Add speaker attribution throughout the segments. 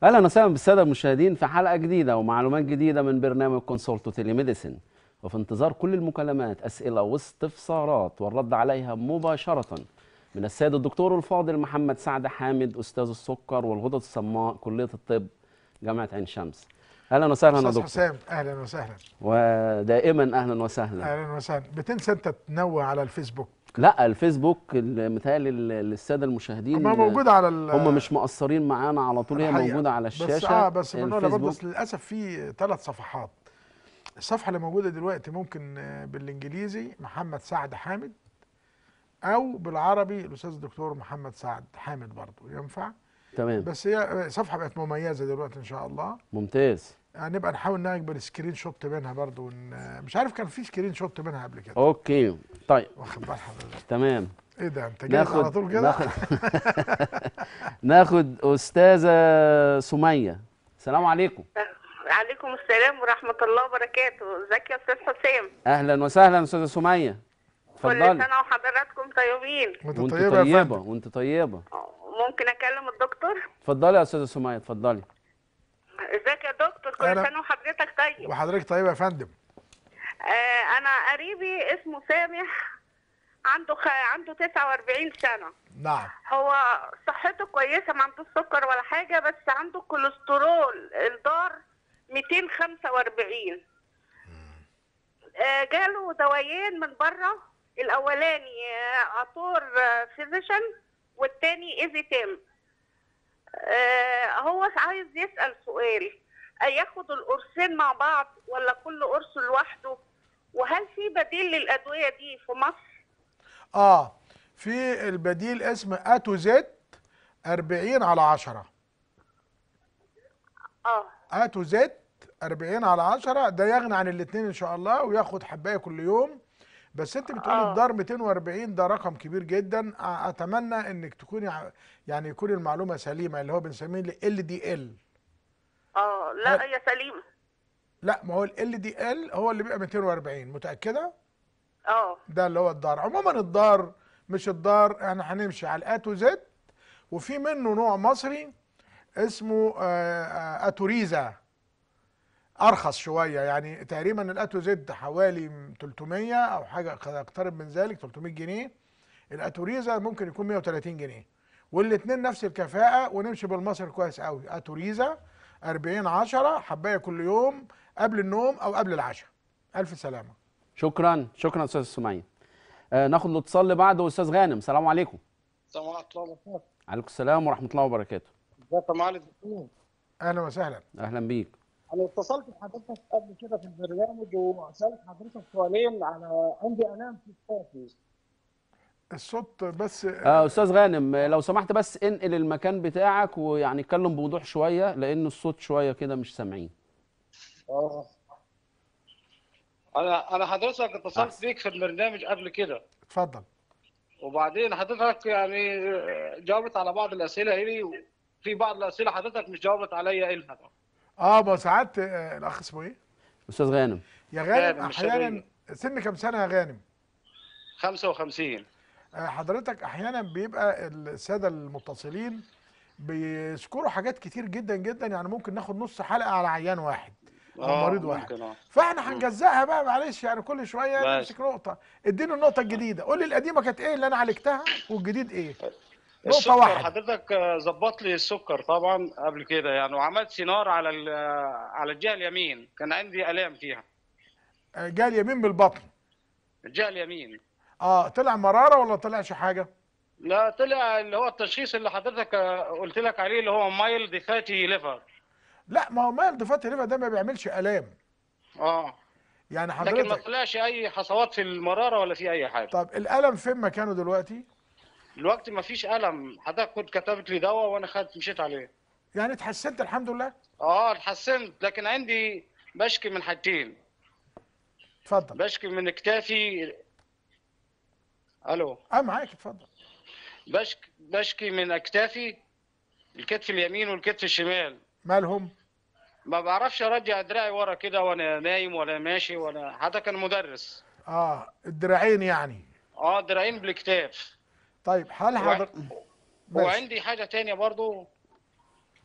Speaker 1: اهلا وسهلا بالساده المشاهدين في حلقه جديده ومعلومات جديده من برنامج كونسولتو تيليميديسن وفي انتظار كل المكالمات اسئله واستفسارات والرد عليها مباشره من السيد الدكتور الفاضل محمد سعد حامد استاذ السكر والغدد الصماء كليه الطب جامعه عين شمس اهلا وسهلا يا
Speaker 2: استاذ
Speaker 1: دكتور
Speaker 2: حسام اهلا وسهلا
Speaker 1: ودائما اهلا وسهلا
Speaker 2: اهلا وسهلا بتنسى انت تنوه على الفيسبوك
Speaker 1: لا الفيسبوك ال- متهيألي ال- للساده المشاهدين
Speaker 2: ما موجود على ال-
Speaker 1: هم مش مقصرين معانا على طول هي
Speaker 2: الحقيقة.
Speaker 1: موجوده على الشاشه
Speaker 2: بس اه بس بنقول برضه
Speaker 1: الفيسبوك
Speaker 2: أصل للاسف في ثلاث صفحات الصفحه اللي موجوده دلوقتي ممكن آه، بالانجليزي محمد سعد حامد او بالعربي الاستاذ الدكتور محمد سعد حامد برضه ينفع
Speaker 1: تمام
Speaker 2: بس هي صفحه بقت مميزه دلوقتي ان شاء الله
Speaker 1: ممتاز
Speaker 2: يعني نبقى نحاول نجبر سكرين شوت منها برضه ون... مش عارف كان في سكرين شوت منها قبل كده
Speaker 1: اوكي طيب
Speaker 2: واخد بال حضرتك
Speaker 1: تمام
Speaker 2: ايه ده انت جاهز على طول كده
Speaker 1: ناخد ناخد استاذه سميه السلام عليكم
Speaker 3: عليكم السلام ورحمة الله وبركاته ازيك يا استاذ حسام
Speaker 1: اهلا وسهلا استاذه سميه
Speaker 3: كل
Speaker 1: اتفضلي
Speaker 3: سنة وحضراتكم طيبين
Speaker 2: وانت
Speaker 1: وانت
Speaker 2: طيبه يا
Speaker 1: طيبه
Speaker 2: فندم
Speaker 1: وانت طيبه
Speaker 3: ممكن اكلم الدكتور
Speaker 1: اتفضلي يا استاذه سميه اتفضلي
Speaker 3: ازيك يا دكتور كل
Speaker 2: أهلا.
Speaker 3: سنة وحضرتك طيب
Speaker 2: وحضرتك طيبه يا فندم
Speaker 3: آه انا قريبي اسمه سامح عنده خ... عنده 49 سنة
Speaker 2: نعم
Speaker 3: هو صحته كويسة ما عندوش سكر ولا حاجة بس عنده كوليسترول الدار 245 آه، جاله دوايين من بره الاولاني آه، عطور آه، فيزيشن والتاني ايزيتيم آه، هو عايز يسأل سؤال آه، ياخد القرصين مع بعض ولا كل قرص لوحده وهل في بديل للأدوية دي في مصر؟
Speaker 2: اه في البديل اسمه اتو زد 40 على 10
Speaker 3: اه
Speaker 2: اتو زد 40 على 10 ده يغني عن الاثنين ان شاء الله وياخد حبايه كل يوم بس انت بتقولي
Speaker 3: آه.
Speaker 2: الدار 240 ده رقم كبير جدا أ- اتمنى انك تكوني ع- يعني يكون المعلومه سليمه اللي هو بنسميه ال دي ال
Speaker 3: اه لا هي سليمة
Speaker 2: لا ما هو ال دي ال هو اللي بيبقى 240 متاكده
Speaker 3: اه
Speaker 2: ده اللي هو الدار عموما الدار مش الدار احنا هنمشي على الاتو زد وفي منه نوع مصري اسمه آه، آه، اتوريزا ارخص شويه يعني تقريبا الاتو زد حوالي 300 او حاجه قد يقترب من ذلك 300 جنيه الاتوريزا ممكن يكون 130 جنيه والاثنين نفس الكفاءه ونمشي بالمصري كويس قوي اتوريزا 40 10 حبايه كل يوم قبل النوم او قبل العشاء الف سلامه
Speaker 1: شكرا شكرا استاذه سميه آه ناخد الاتصال اللي بعده استاذ غانم السلام عليكم
Speaker 4: السلام ورحمة الله وبركاته.
Speaker 1: عليكم السلام ورحمه الله وبركاته
Speaker 4: ازيك يا معالي الدكتور؟
Speaker 2: اهلا وسهلا
Speaker 1: اهلا بيك
Speaker 4: أنا اتصلت بحضرتك قبل كده في البرنامج وسألت حضرتك سؤالين على عندي آلام في كتافي.
Speaker 2: الصوت بس
Speaker 1: آه استاذ غانم آه، لو سمحت بس انقل المكان بتاعك ويعني اتكلم بوضوح شويه لان الصوت شويه كده مش سامعين
Speaker 4: اه أنا أنا حضرتك اتصلت
Speaker 1: أحسن.
Speaker 4: بيك في البرنامج قبل كده
Speaker 2: اتفضل
Speaker 4: وبعدين حضرتك يعني جاوبت على بعض الأسئلة إلي وفي بعض الأسئلة حضرتك مش جاوبت عليا إلها.
Speaker 2: اه ما ساعات آه، الاخ اسمه ايه
Speaker 1: استاذ غانم
Speaker 2: يا غانم
Speaker 4: غانم، مش
Speaker 2: احيانا سن كام سنه يا غانم
Speaker 4: 55
Speaker 2: آه، حضرتك احيانا بيبقى الساده المتصلين بيذكروا حاجات كتير جدا جدا يعني ممكن ناخد نص حلقه على عيان واحد او
Speaker 4: آه،
Speaker 2: مريض واحد
Speaker 4: ممكن اه
Speaker 2: فاحنا هنجزأها بقى معلش يعني كل شويه
Speaker 4: ماشي.
Speaker 2: نمسك نقطه اديني النقطه الجديده قول لي القديمه كانت ايه اللي انا عالجتها والجديد ايه نقطه
Speaker 4: السكر
Speaker 2: واحده
Speaker 4: حضرتك آه، ظبط لي السكر طبعا قبل كده يعني وعملت سينار على ال- آه، على الجهه اليمين كان عندي الام فيها
Speaker 2: آه، جاي اليمين بالبطن
Speaker 4: الجهه اليمين
Speaker 2: اه طلع مراره ولا طلعش حاجه
Speaker 4: لا طلع اللي هو التشخيص اللي حضرتك آه، قلت لك عليه اللي هو مايلد فاتي ليفر
Speaker 2: لا ما هو مال ضفات الليفه ده ما بيعملش الام
Speaker 4: اه
Speaker 2: يعني
Speaker 4: لكن ما
Speaker 2: حضرتك
Speaker 4: طلعش اي حصوات في المراره ولا في اي حاجه
Speaker 2: طب الالم فين مكانه دلوقتي
Speaker 4: دلوقتي ما فيش الم حضرتك كنت كتبت لي دواء وانا خدت مشيت عليه
Speaker 2: يعني اتحسنت الحمد لله
Speaker 4: اه اتحسنت لكن عندي بشكي من حاجتين
Speaker 2: اتفضل
Speaker 4: بشكي من كتافي الو
Speaker 2: اه معاك اتفضل
Speaker 4: بشك بشكي من اكتافي الكتف اليمين والكتف الشمال
Speaker 2: مالهم
Speaker 4: ما بعرفش ارجع دراعي ورا كده وانا نايم ولا ماشي ولا حتى كان مدرس
Speaker 2: اه الدراعين يعني
Speaker 4: اه دراعين بالكتاف
Speaker 2: طيب هل حضرتك ماشي
Speaker 4: وعندي حاجه تانية برضو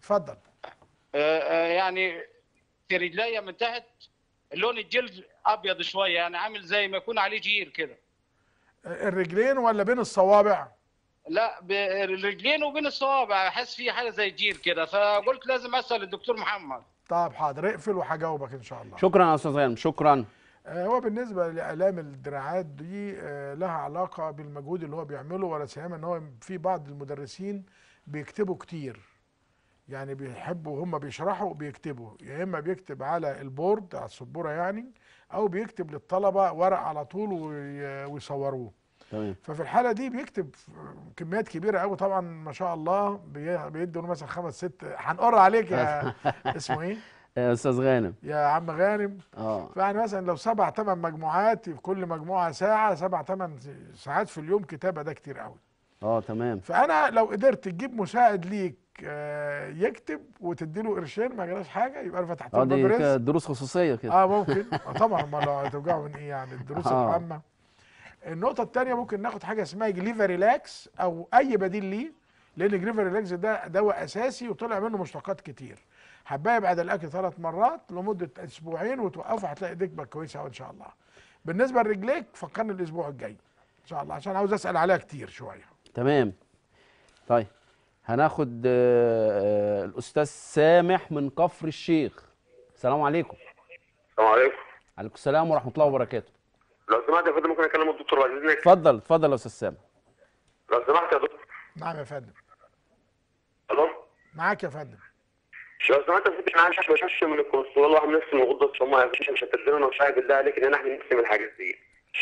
Speaker 2: اتفضل
Speaker 4: آه، آه، يعني في رجليا من تحت لون الجلد ابيض شويه يعني عامل زي ما يكون عليه جير كده
Speaker 2: الرجلين ولا بين الصوابع
Speaker 4: لا بالرجلين وبين الصوابع احس في حاجه زي جير كده فقلت لازم اسال الدكتور محمد
Speaker 2: طب حاضر اقفل وهجاوبك ان شاء الله
Speaker 1: شكرا يا استاذ غانم شكرا
Speaker 2: آه، هو بالنسبه لالام الدراعات دي آه، لها علاقه بالمجهود اللي هو بيعمله ولا سيما ان هو في بعض المدرسين بيكتبوا كتير يعني بيحبوا هم بيشرحوا بيكتبوا يا اما بيكتب على البورد على السبوره يعني او بيكتب للطلبه ورق على طول وي- ويصوروه
Speaker 1: تمام
Speaker 2: ففي الحاله دي بيكتب كميات كبيره قوي طبعا ما شاء الله بي- بيدوا له مثلا خمس ست هنقر عليك يا اسمه ايه
Speaker 1: يا استاذ غانم
Speaker 2: يا عم غانم
Speaker 1: اه
Speaker 2: فيعني مثلا لو سبع ثمان مجموعات في كل مجموعه ساعه سبع ثمان ساعات في اليوم كتابه ده كتير قوي
Speaker 1: اه تمام
Speaker 2: فانا لو قدرت تجيب مساعد ليك آه، يكتب وتدي له قرشين ما جراش حاجه يبقى انا فتحت
Speaker 1: اه
Speaker 2: له
Speaker 1: دي
Speaker 2: باب
Speaker 1: ك-
Speaker 2: رزق
Speaker 1: دروس خصوصيه كده
Speaker 2: اه ممكن آه طبعا ما لو هتوجعوا من ايه يعني الدروس
Speaker 1: آه.
Speaker 2: العامه النقطه الثانيه ممكن ناخد حاجه اسمها جليفا ريلاكس او اي بديل ليه لان جليفا ريلاكس ده دواء اساسي وطلع منه مشتقات كتير حبايه بعد الاكل ثلاث مرات لمده اسبوعين وتوقفها هتلاقي ايديك بقى كويسه أوي ان شاء الله بالنسبه لرجليك فكرني الاسبوع الجاي ان شاء الله عشان عاوز اسال عليها كتير شويه
Speaker 1: تمام طيب هناخد آه، آه، الاستاذ سامح من كفر الشيخ السلام عليكم
Speaker 5: السلام عليكم
Speaker 1: عليكم السلام ورحمه الله وبركاته
Speaker 5: لو سمحت يا فندم ممكن اكلم الدكتور بعد اذنك
Speaker 1: اتفضل اتفضل يا استاذ سامح
Speaker 5: لو سمحت يا دكتور
Speaker 2: نعم يا فندم
Speaker 5: الو
Speaker 2: معاك يا فندم
Speaker 5: لو سمحت يا فندم انا عايش بشش من الكوليسترول واحد نفسي من غده الصماء مش مش هتدينا انا مش عارف بالله عليك ان انا احمي نفسي من الحاجات دي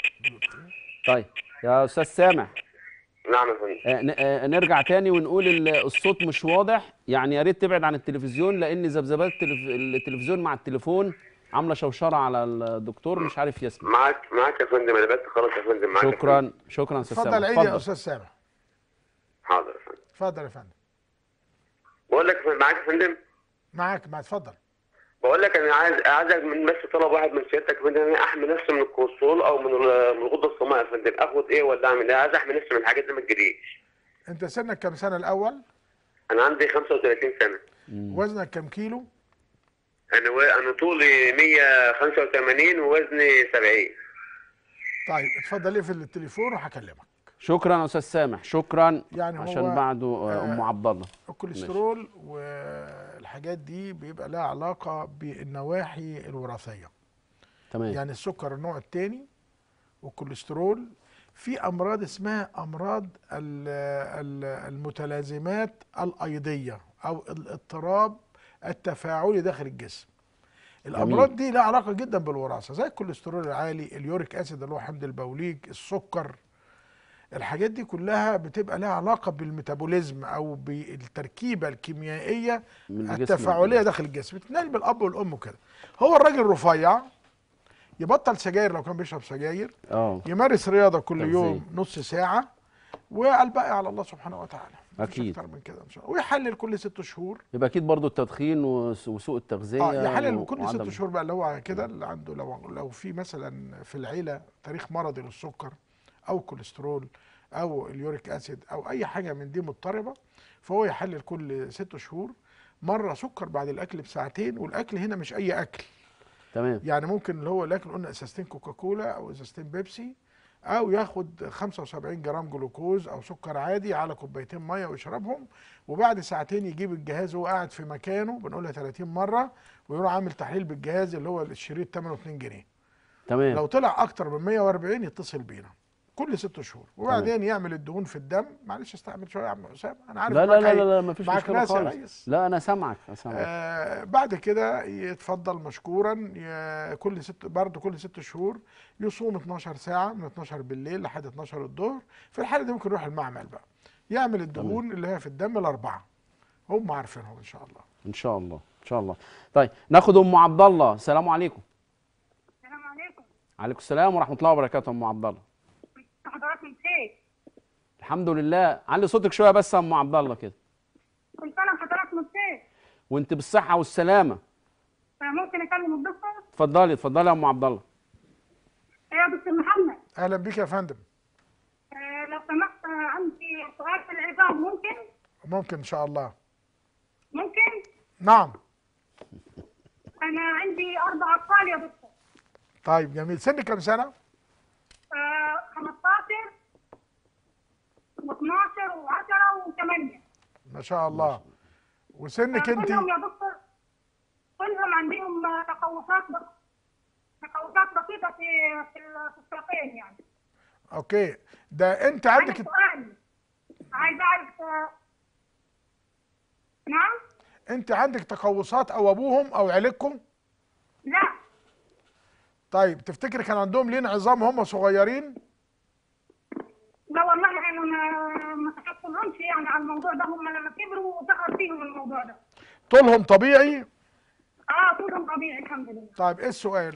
Speaker 1: طيب يا استاذ سامح
Speaker 5: نعم يا فندم
Speaker 1: آه، ن- آه، نرجع تاني ونقول ال- الصوت مش واضح يعني يا ريت تبعد عن التلفزيون لان ذبذبات التلف- التلفزيون مع التليفون عامله شوشره على الدكتور مش عارف يسمع
Speaker 5: معاك معاك يا فندم انا بس خلاص يا فندم معاك يا فندم.
Speaker 1: شكرا شكرا يا استاذ سامح
Speaker 2: اتفضل عيد يا استاذ سامح
Speaker 5: حاضر يا فندم
Speaker 2: اتفضل يا فندم
Speaker 5: بقول لك معاك يا فندم
Speaker 2: معاك ما اتفضل
Speaker 5: بقول لك انا عايز عايزك من بس طلب واحد من سيادتك يا فندم ان انا احمي نفسي من الكوليسترول او من ال- من الغده الصماء يا فندم اخد ايه ولا اعمل ايه عايز احمي نفسي من الحاجات دي ما تجريش
Speaker 2: انت سنك كام سنه الاول
Speaker 5: انا عندي 35 سنه
Speaker 2: وزنك كام كيلو
Speaker 5: انا و... انا طولي 185 ووزني 70
Speaker 2: طيب اتفضل اقفل التليفون وهكلمك
Speaker 1: شكرا يا استاذ سامح شكرا
Speaker 2: يعني هو-
Speaker 1: عشان بعده آه، ام
Speaker 2: آه،
Speaker 1: عبد الله
Speaker 2: الكوليسترول والحاجات دي بيبقى لها علاقه بالنواحي الوراثيه
Speaker 1: تمام
Speaker 2: يعني السكر النوع الثاني والكوليسترول في امراض اسمها امراض ال- ال- المتلازمات الايضيه او الاضطراب التفاعلي داخل الجسم الامراض دي لها علاقه جدا بالوراثه زي الكوليسترول العالي اليوريك اسيد اللي هو حمض البوليك السكر الحاجات دي كلها بتبقى لها علاقه بالميتابوليزم او بالتركيبه الكيميائيه
Speaker 1: من الجسم
Speaker 2: التفاعليه داخل الجسم بتنقل بالاب والام كده هو الراجل رفيع يبطل سجاير لو كان بيشرب سجاير
Speaker 1: اه
Speaker 2: يمارس رياضه كل
Speaker 1: تغذية.
Speaker 2: يوم نص ساعه والباقي على الله سبحانه وتعالى مفيش
Speaker 1: أكيد.
Speaker 2: اكتر من كده ان شاء الله ويحلل كل ست شهور
Speaker 1: يبقى اكيد برضو التدخين وس- وسوء التغذيه
Speaker 2: اه يحلل
Speaker 1: و-
Speaker 2: كل
Speaker 1: وعدم-
Speaker 2: ست شهور بقى اللي هو كده اللي عنده لو لو في مثلا في العيله تاريخ مرضي للسكر او كوليسترول او اليوريك اسيد او اي حاجه من دي مضطربه فهو يحلل كل ست شهور مره سكر بعد الاكل بساعتين والاكل هنا مش اي اكل
Speaker 1: تمام
Speaker 2: يعني ممكن اللي هو الاكل قلنا ازازتين كوكاكولا او ازازتين بيبسي او ياخد 75 جرام جلوكوز او سكر عادي على كوبايتين ميه ويشربهم وبعد ساعتين يجيب الجهاز وهو قاعد في مكانه بنقولها 30 مره ويروح عامل تحليل بالجهاز اللي هو الشريط ثمنه 2 جنيه
Speaker 1: تمام
Speaker 2: لو طلع اكتر من 140 يتصل بينا كل ست شهور وبعدين يعمل الدهون في الدم معلش استعمل شويه يا عم اسامه انا عارف
Speaker 1: لا لا
Speaker 2: معاك
Speaker 1: لا
Speaker 2: أي-
Speaker 1: لا, لا مفيش
Speaker 2: معاك
Speaker 1: مشكله
Speaker 2: ناس يا
Speaker 1: خالص
Speaker 2: ريس
Speaker 1: لا انا سامعك أنا سامعك
Speaker 2: آه بعد كده يتفضل مشكورا ي- كل ست برضه كل ست شهور يصوم 12 ساعه من 12 بالليل لحد 12 الظهر في الحاله دي ممكن يروح المعمل بقى يعمل الدهون اللي هي في الدم الاربعه هم عارفينهم ان شاء الله
Speaker 1: ان شاء الله ان شاء الله طيب ناخد ام عبد الله السلام عليكم
Speaker 6: السلام عليكم
Speaker 1: عليكم السلام ورحمه الله وبركاته ام عبد الله
Speaker 6: حضرتك من خير
Speaker 1: الحمد لله علي صوتك شويه بس يا ام عبد الله كده
Speaker 6: كل سنه وحضرتك من خير
Speaker 1: وانت بالصحه والسلامه
Speaker 6: ممكن اكلم الدكتور
Speaker 1: اتفضلي اتفضلي يا ام عبد الله
Speaker 6: يا دكتور محمد
Speaker 2: اهلا بيك يا فندم
Speaker 6: آه، لو سمحت آه، عندي سؤال في العظام ممكن
Speaker 2: ممكن ان شاء الله
Speaker 6: ممكن
Speaker 2: نعم
Speaker 6: انا عندي اربع اطفال يا دكتور
Speaker 2: طيب جميل سن كم سنه
Speaker 6: آه 15 و12 و10 و8
Speaker 2: ما شاء الله وسنك انت
Speaker 6: كلهم يا دكتور كلهم عندهم آه، تقوسات بس تقوسات بسيطه في في ال- في الساقين يعني
Speaker 2: اوكي ده انت
Speaker 6: عندي
Speaker 2: عندك
Speaker 6: سؤال عايز اعرف آه، نعم
Speaker 2: انت عندك تقوسات او ابوهم او عيلتكم
Speaker 6: لا
Speaker 2: طيب تفتكر كان عندهم لين عظام هم صغيرين
Speaker 6: لا والله انا ما ما تحصلهمش يعني على الموضوع ده هم لما كبروا ظهر فيهم الموضوع ده
Speaker 2: طولهم طبيعي
Speaker 6: اه طولهم طبيعي الحمد لله
Speaker 2: طيب ايه السؤال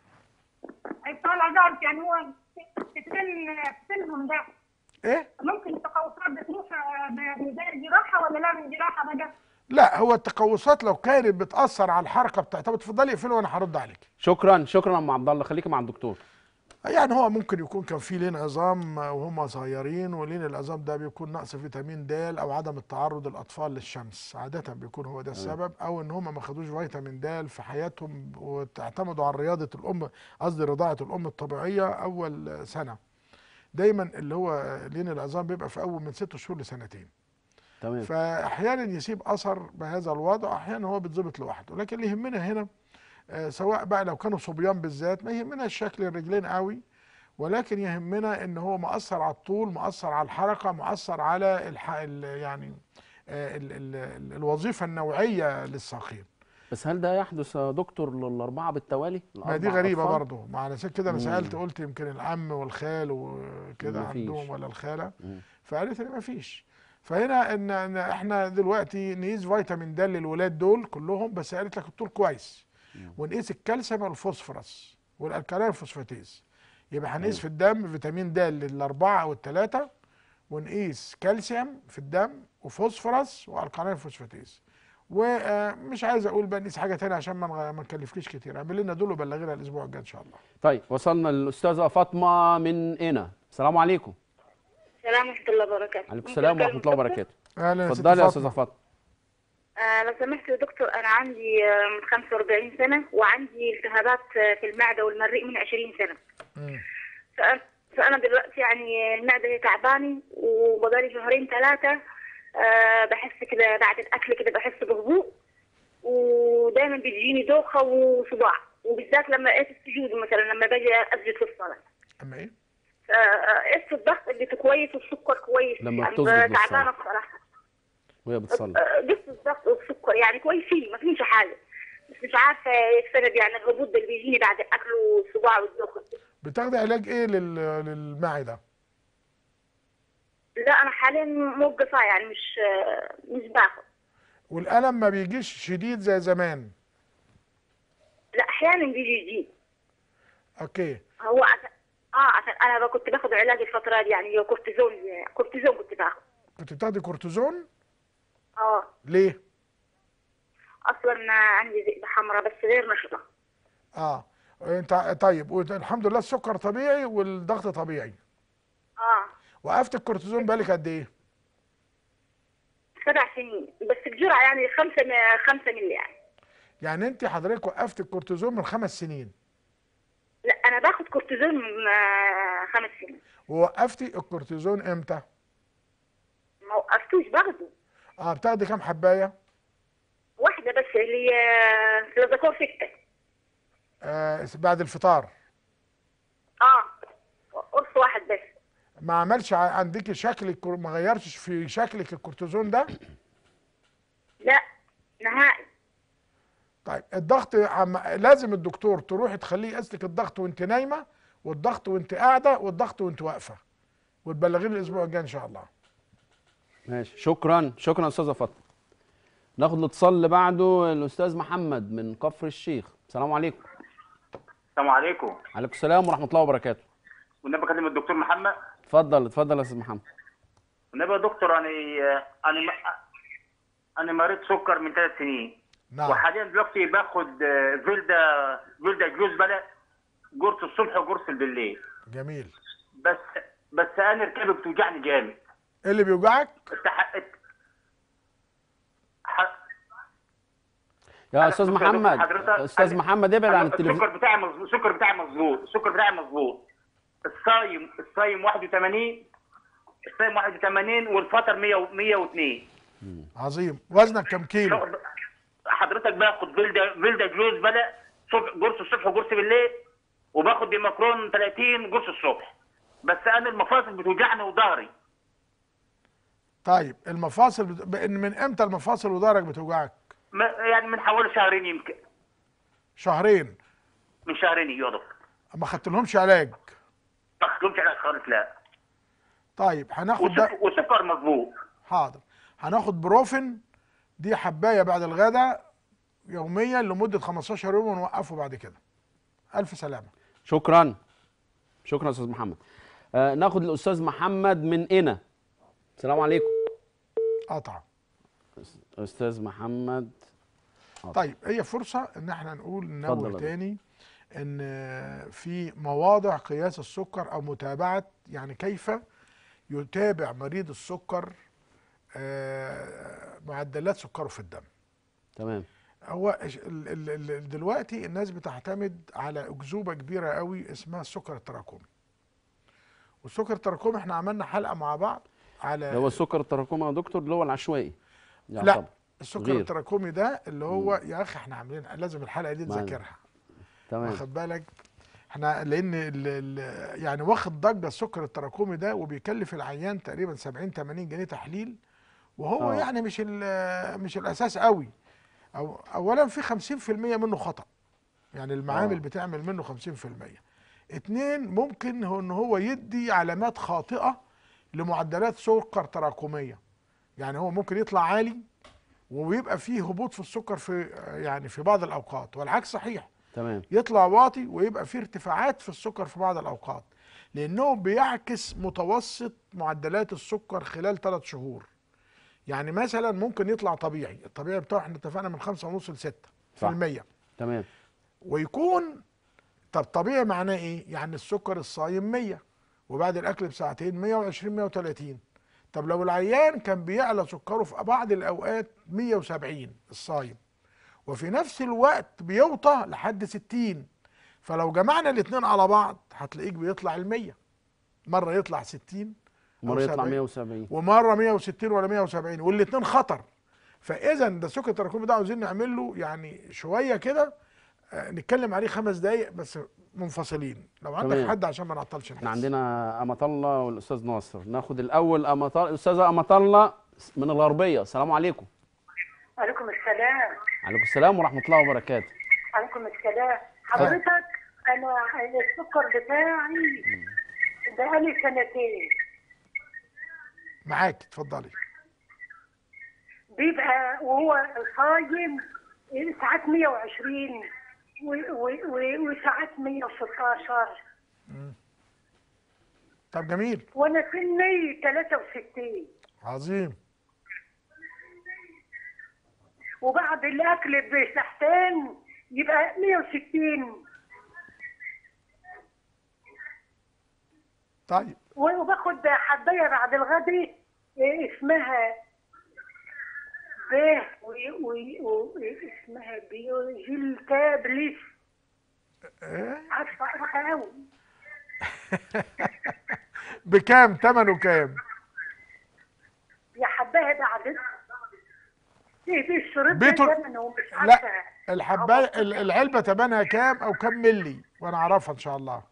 Speaker 6: السؤال عايز اعرف يعني هو في سن في سنهم ده
Speaker 2: ايه
Speaker 6: ممكن التقوسات بتروح آه، بميزان الجراحه ولا لا من جراحه بقى؟
Speaker 2: لا هو التقوسات لو كانت بتاثر على الحركه بتاعتها طب اتفضلي اقفلي وانا هرد عليك
Speaker 1: شكرا شكرا يا ام عبد الله خليكي مع الدكتور
Speaker 2: يعني هو ممكن يكون كان في لين عظام وهم صغيرين ولين العظام ده بيكون نقص فيتامين د او عدم التعرض الاطفال للشمس عاده بيكون هو ده السبب او ان هم ما خدوش فيتامين د في حياتهم وتعتمدوا على رياضه الام قصدي رضاعه الام الطبيعيه اول سنه دايما اللي هو لين العظام بيبقى في اول من ست شهور لسنتين
Speaker 1: تمام
Speaker 2: فاحيانا يسيب اثر بهذا الوضع احيانا هو بيتظبط لوحده لكن اللي يهمنا هنا آه، سواء بقى لو كانوا صبيان بالذات ما يهمنا شكل الرجلين قوي ولكن يهمنا ان هو مأثر على الطول مأثر على الحركه مأثر على الح... ال... يعني آه، ال... ال... ال... الوظيفه النوعيه للساقين
Speaker 1: بس هل ده يحدث يا دكتور للاربعه بالتوالي
Speaker 2: ما دي
Speaker 1: الأربع
Speaker 2: غريبه
Speaker 1: أطفال؟
Speaker 2: برضه ما على كده انا
Speaker 1: مم.
Speaker 2: سالت قلت يمكن العم والخال وكده
Speaker 1: مفيش.
Speaker 2: عندهم ولا الخاله
Speaker 1: مم.
Speaker 2: فقالت لي ما فيش فهنا ان إن احنا دلوقتي نقيس فيتامين د للولاد دول كلهم بس قالت لك الطول كويس ونقيس الكالسيوم والفوسفورس والالكالين الفوسفاتيز يبقى هنقيس في الدم فيتامين د للاربعه او الثلاثه ونقيس كالسيوم في الدم وفوسفورس والكالين فوسفاتيز ومش عايز اقول بقى نقيس حاجه تانية عشان ما نغ- ما نكلفكيش كتير اعمل لنا دول وبلغينا الاسبوع الجاي ان شاء الله
Speaker 1: طيب وصلنا للاستاذه فاطمه من هنا السلام عليكم
Speaker 3: السلام ورحمة الله وبركاته
Speaker 1: عليكم السلام ورحمه الله وبركاته
Speaker 2: اهلا يا ست
Speaker 1: اتفضلي يا
Speaker 2: فاطمة.
Speaker 1: استاذه فاطمه
Speaker 3: آه لو سمحت يا دكتور أنا عندي آه 45 سنة وعندي التهابات آه، في المعدة والمريء من 20 سنة
Speaker 2: مم.
Speaker 3: فأنا, فأنا دلوقتي يعني المعدة هي تعباني وبقالي شهرين ثلاثة آه بحس كده بعد الأكل كده بحس بهبوط ودايما بيجيني دوخة وصداع وبالذات لما قيس السجود مثلا لما باجي أسجد في الصلاة
Speaker 2: اما ايه
Speaker 3: قيس الضغط اللي كويس والسكر كويس
Speaker 1: لما
Speaker 3: يعني
Speaker 1: بتسجد للصلاة.
Speaker 3: تعبانة بصراحة
Speaker 1: وهي بتصلي
Speaker 3: قيس الضغط والسكر يعني كويسين ما فيش حاجة بس مش عارفة ايه السبب يعني الهبوط ده اللي بيجيني بعد الأكل والصداع والدوخة
Speaker 2: بتاخدي علاج ايه لل... للمعده
Speaker 3: لا أنا حاليا موقفة يعني مش مش باخد
Speaker 2: والالم ما بيجيش شديد زي زمان
Speaker 3: لا أحيانا بيجي يجي
Speaker 2: اوكي
Speaker 3: هو عشان اه عشان أنا بقى كنت باخد علاج الفترة دي يعني كورتيزون كورتيزون كنت باخد
Speaker 2: كنت بتاخدي كورتيزون
Speaker 3: اه
Speaker 2: ليه
Speaker 3: أصلا عندي ذئبة حمراء بس غير نشطة
Speaker 2: اه انت طيب وت- الحمد لله السكر طبيعي والضغط طبيعي
Speaker 3: اه
Speaker 2: وقفت الكورتيزون بالك قد ايه
Speaker 3: سبع سنين بس الجرعة يعني خمسة م- خمسة ملي يعني
Speaker 2: يعني انت حضرتك وقفت الكورتيزون من خمس سنين
Speaker 3: لا أنا باخد كورتيزون من آه، خمس سنين
Speaker 2: ووقفتي الكورتيزون امتى
Speaker 3: ما وقفتوش باخده
Speaker 2: اه بتاخدي كام حبايه
Speaker 3: واحدة بس اللي هي فلازاكور ستة
Speaker 2: آه بعد الفطار
Speaker 3: اه قرص واحد بس
Speaker 2: ما عملش ع- عندك شكل الكور- ما غيرتش في شكلك الكورتيزون ده
Speaker 3: لا نهائي
Speaker 2: طيب الضغط عم... لازم الدكتور تروحي تخليه يقيس لك الضغط وانت نايمه والضغط وانت قاعده والضغط وانت واقفه وتبلغيني الاسبوع الجاي ان شاء الله
Speaker 1: ماشي شكرا شكرا استاذه فاطمه ناخد الاتصال اللي بعده الاستاذ محمد من كفر الشيخ السلام عليكم
Speaker 7: السلام عليكم
Speaker 1: عليكم السلام ورحمه الله وبركاته
Speaker 7: والنبي بكلم الدكتور محمد
Speaker 1: اتفضل اتفضل يا استاذ محمد
Speaker 7: والنبي يا دكتور انا انا انا مريض سكر من ثلاث سنين
Speaker 2: نعم
Speaker 7: وحاليا دلوقتي باخد آه، فيلدا فيلدا جلوز بلا قرص الصبح وقرص بالليل
Speaker 2: جميل
Speaker 7: بس بس انا ركبي بتوجعني جامد
Speaker 2: ايه اللي بيوجعك
Speaker 7: التح... ح...
Speaker 1: يا
Speaker 7: أنا
Speaker 1: استاذ
Speaker 7: كنت أقول
Speaker 1: محمد
Speaker 7: لحضرتك-
Speaker 1: استاذ
Speaker 7: أنا-
Speaker 1: محمد ابعد
Speaker 7: أنا
Speaker 1: عن التلفزيون
Speaker 7: السكر بتاعي مظبوط السكر بتاعي مظبوط السكر بتاعي مظبوط الصايم الصايم 81 الصايم 81 والفطر 100 102
Speaker 2: عظيم وزنك كم كيلو
Speaker 7: حضرتك باخد فيلدا فيلدا جلوز بلا صبح قرص الصبح وقرص بالليل وباخد ديماكرون 30 قرص الصبح بس انا المفاصل بتوجعني وظهري
Speaker 2: طيب المفاصل بت... ب- من امتى المفاصل وظهرك بتوجعك
Speaker 7: ما- يعني من حوالي شهرين يمكن
Speaker 2: شهرين
Speaker 7: من شهرين يا دكتور
Speaker 2: ما خدتلهمش علاج
Speaker 7: ما خدتهمش علاج خالص لا
Speaker 2: طيب هناخد ده
Speaker 7: وسكر, وسكر مظبوط
Speaker 2: حاضر هناخد بروفين دي حبايه بعد الغداء يوميا لمده 15 يوم ونوقفه بعد كده الف سلامه
Speaker 1: شكرا شكرا استاذ محمد آه ناخد الاستاذ محمد من هنا السلام عليكم
Speaker 2: قطع
Speaker 1: استاذ محمد
Speaker 2: طيب هي فرصه ان احنا نقول
Speaker 1: اتفضل
Speaker 2: ننوه
Speaker 1: يا
Speaker 2: تاني ان في مواضع قياس السكر او متابعه يعني كيف يتابع مريض السكر آه، معدلات سكره في الدم
Speaker 1: تمام
Speaker 2: هو إش- ال- ال- ال- دلوقتي الناس بتعتمد على اكذوبه كبيره قوي اسمها السكر التراكمي والسكر التراكمي احنا عملنا حلقه مع بعض على
Speaker 1: ده هو السكر التراكمي يا دكتور اللي هو العشوائي
Speaker 2: لا
Speaker 1: يعتبر.
Speaker 2: السكر
Speaker 1: غير.
Speaker 2: التراكمي ده اللي هو يا اخي احنا عاملين لازم الحلقه دي
Speaker 1: ما-
Speaker 2: نذاكرها
Speaker 1: تمام
Speaker 2: واخد بالك احنا لان ال ال يعني واخد ضجه السكر التراكمي ده وبيكلف العيان تقريبا 70 80 جنيه تحليل وهو
Speaker 1: آه.
Speaker 2: يعني مش ال- مش الاساس قوي أو اولا في 50% منه خطا يعني المعامل
Speaker 1: آه.
Speaker 2: بتعمل منه 50% اتنين ممكن هو ان هو يدي علامات خاطئه لمعدلات سكر تراكميه يعني هو ممكن يطلع عالي ويبقى فيه هبوط في السكر في يعني في بعض الاوقات والعكس صحيح
Speaker 1: تمام
Speaker 2: يطلع واطي ويبقى فيه ارتفاعات في السكر في بعض الاوقات لانه بيعكس متوسط معدلات السكر خلال ثلاث شهور يعني مثلا ممكن يطلع طبيعي الطبيعي بتاعه احنا اتفقنا من خمسة ونص ل 6 في
Speaker 1: صح.
Speaker 2: المية
Speaker 1: تمام
Speaker 2: ويكون طب طبيعي معناه ايه يعني السكر الصايم 100 وبعد الاكل بساعتين 120 130 طب لو العيان كان بيعلى سكره في بعض الاوقات 170 الصايم وفي نفس الوقت بيوطى لحد 60 فلو جمعنا الاثنين على بعض هتلاقيك بيطلع ال 100 مره يطلع 60 أو
Speaker 1: مره يطلع
Speaker 2: 70.
Speaker 1: 170
Speaker 2: ومره 160 ولا 170 والاثنين خطر فاذا ده السكر التراكمي ده عاوزين نعمل له يعني شويه كده آه، نتكلم عليه خمس دقايق بس منفصلين لو عندك
Speaker 1: تمام.
Speaker 2: حد عشان ما نعطلش
Speaker 1: احنا
Speaker 2: الناس
Speaker 1: عندنا امة الله والاستاذ ناصر ناخد الاول امة الله الاستاذه امة الله من الغربيه السلام عليكم
Speaker 6: عليكم السلام
Speaker 1: عليكم السلام ورحمه الله وبركاته
Speaker 6: عليكم السلام حضرتك انا السكر بتاعي بقالي سنتين
Speaker 2: معاك اتفضلي
Speaker 6: بيبقى وهو صايم ساعات 120 و- و- و- وساعات 116
Speaker 2: طب جميل
Speaker 6: وانا سني 63
Speaker 2: عظيم
Speaker 6: وبعد الاكل بساعتين يبقى 160
Speaker 2: طيب
Speaker 6: وباخد حبايه بعد الغد إيه اسمها ب و- و- و- اسمها بيوجيل تابلس
Speaker 2: ايه
Speaker 6: عارفه عارفه قوي
Speaker 2: بكام ثمنه كام
Speaker 6: يا حبايه بعد ايه دي الشريط
Speaker 2: بيتو-
Speaker 6: ده زمن ومش
Speaker 2: لا
Speaker 6: عارفه
Speaker 2: الحبايه ال- العلبه ثمنها كام او كام ملي وانا اعرفها ان شاء الله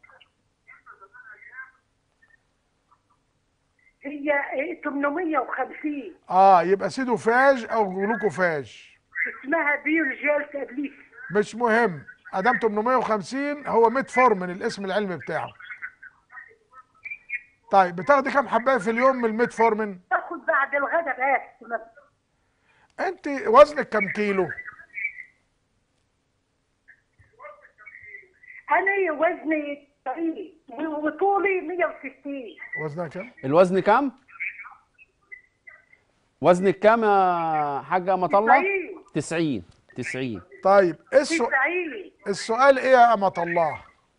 Speaker 6: هي إيه 850
Speaker 2: اه يبقى سيدوفاج او جلوكوفاج
Speaker 6: اسمها بيوجيل تابلس
Speaker 2: مش مهم ادام 850 هو ميتفورمين الاسم العلمي بتاعه طيب بتاخدي كام حبايه في اليوم من الميتفورمين
Speaker 6: باخد بعد الغدا بس ما-
Speaker 2: انت وزنك كام كيلو
Speaker 6: انا وزني طويل وطولي 160
Speaker 2: وزنها كام
Speaker 1: الوزن كام وزنك كام يا حاجه امة الله 90 90
Speaker 2: طيب إيه السو...
Speaker 6: 90
Speaker 2: السؤال ايه يا امة الله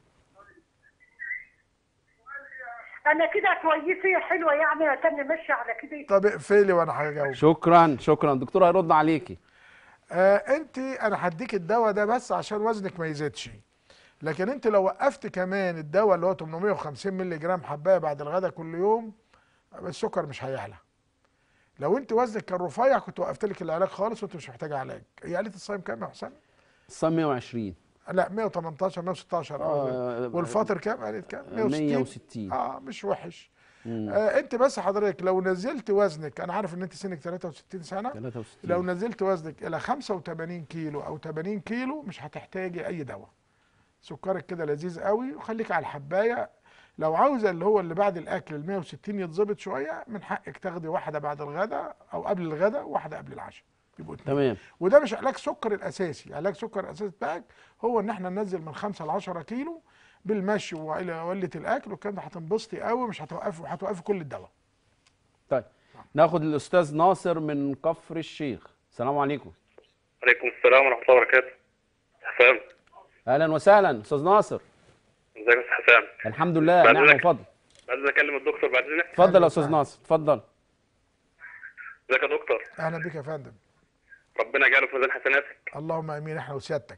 Speaker 6: انا كده كويسه حلوه يعني تاني ماشيه على كده
Speaker 2: طب اقفلي وانا هجاوب
Speaker 1: شكرا شكرا الدكتور هيرد عليكي
Speaker 2: آه انت انا هديك الدواء ده بس عشان وزنك ما يزيدش لكن انت لو وقفت كمان الدواء اللي هو 850 مللي جرام حبايه بعد الغداء كل يوم السكر مش هيعلى لو انت وزنك كان رفيع كنت وقفت لك العلاج خالص وانت مش محتاجه علاج هي آلة الصيام كام يا حسام
Speaker 1: الصيام 120
Speaker 2: لا 118 116
Speaker 1: آه،
Speaker 2: آه والفاطر كام قالت كام
Speaker 1: 160
Speaker 2: اه مش وحش
Speaker 1: مم.
Speaker 2: آه انت بس حضرتك لو نزلت وزنك انا عارف ان انت سنك 63 سنه
Speaker 1: 63
Speaker 2: لو نزلت وزنك الى 85 كيلو او 80 كيلو مش هتحتاجي اي دواء سكرك كده لذيذ قوي وخليك على الحبايه لو عاوزه اللي هو اللي بعد الاكل ال 160 يتظبط شويه من حقك تاخدي واحده بعد الغداء او قبل الغداء وواحده قبل العشاء يبقوا اتنين
Speaker 1: تمام
Speaker 2: وده مش علاج سكر الاساسي علاج سكر الاساسي بتاعك هو ان احنا ننزل من 5 ل 10 كيلو بالمشي وقله الاكل والكلام ده هتنبسطي قوي مش هتوقفي هتوقفي كل الدواء
Speaker 1: طيب ناخد الاستاذ ناصر من كفر الشيخ السلام عليكم
Speaker 5: عليكم السلام ورحمه الله وبركاته حسام
Speaker 1: اهلا وسهلا استاذ ناصر
Speaker 5: ازيك يا استاذ حسام
Speaker 1: الحمد لله
Speaker 5: بعد
Speaker 1: نعم
Speaker 5: إذنك.
Speaker 1: وفضل
Speaker 5: عايز اكلم الدكتور بعد اذنك
Speaker 1: اتفضل يا استاذ ناصر اتفضل
Speaker 5: ازيك يا دكتور
Speaker 2: اهلا بك يا فندم
Speaker 5: ربنا يجعله في ميزان حسناتك
Speaker 2: اللهم امين احنا وسيادتك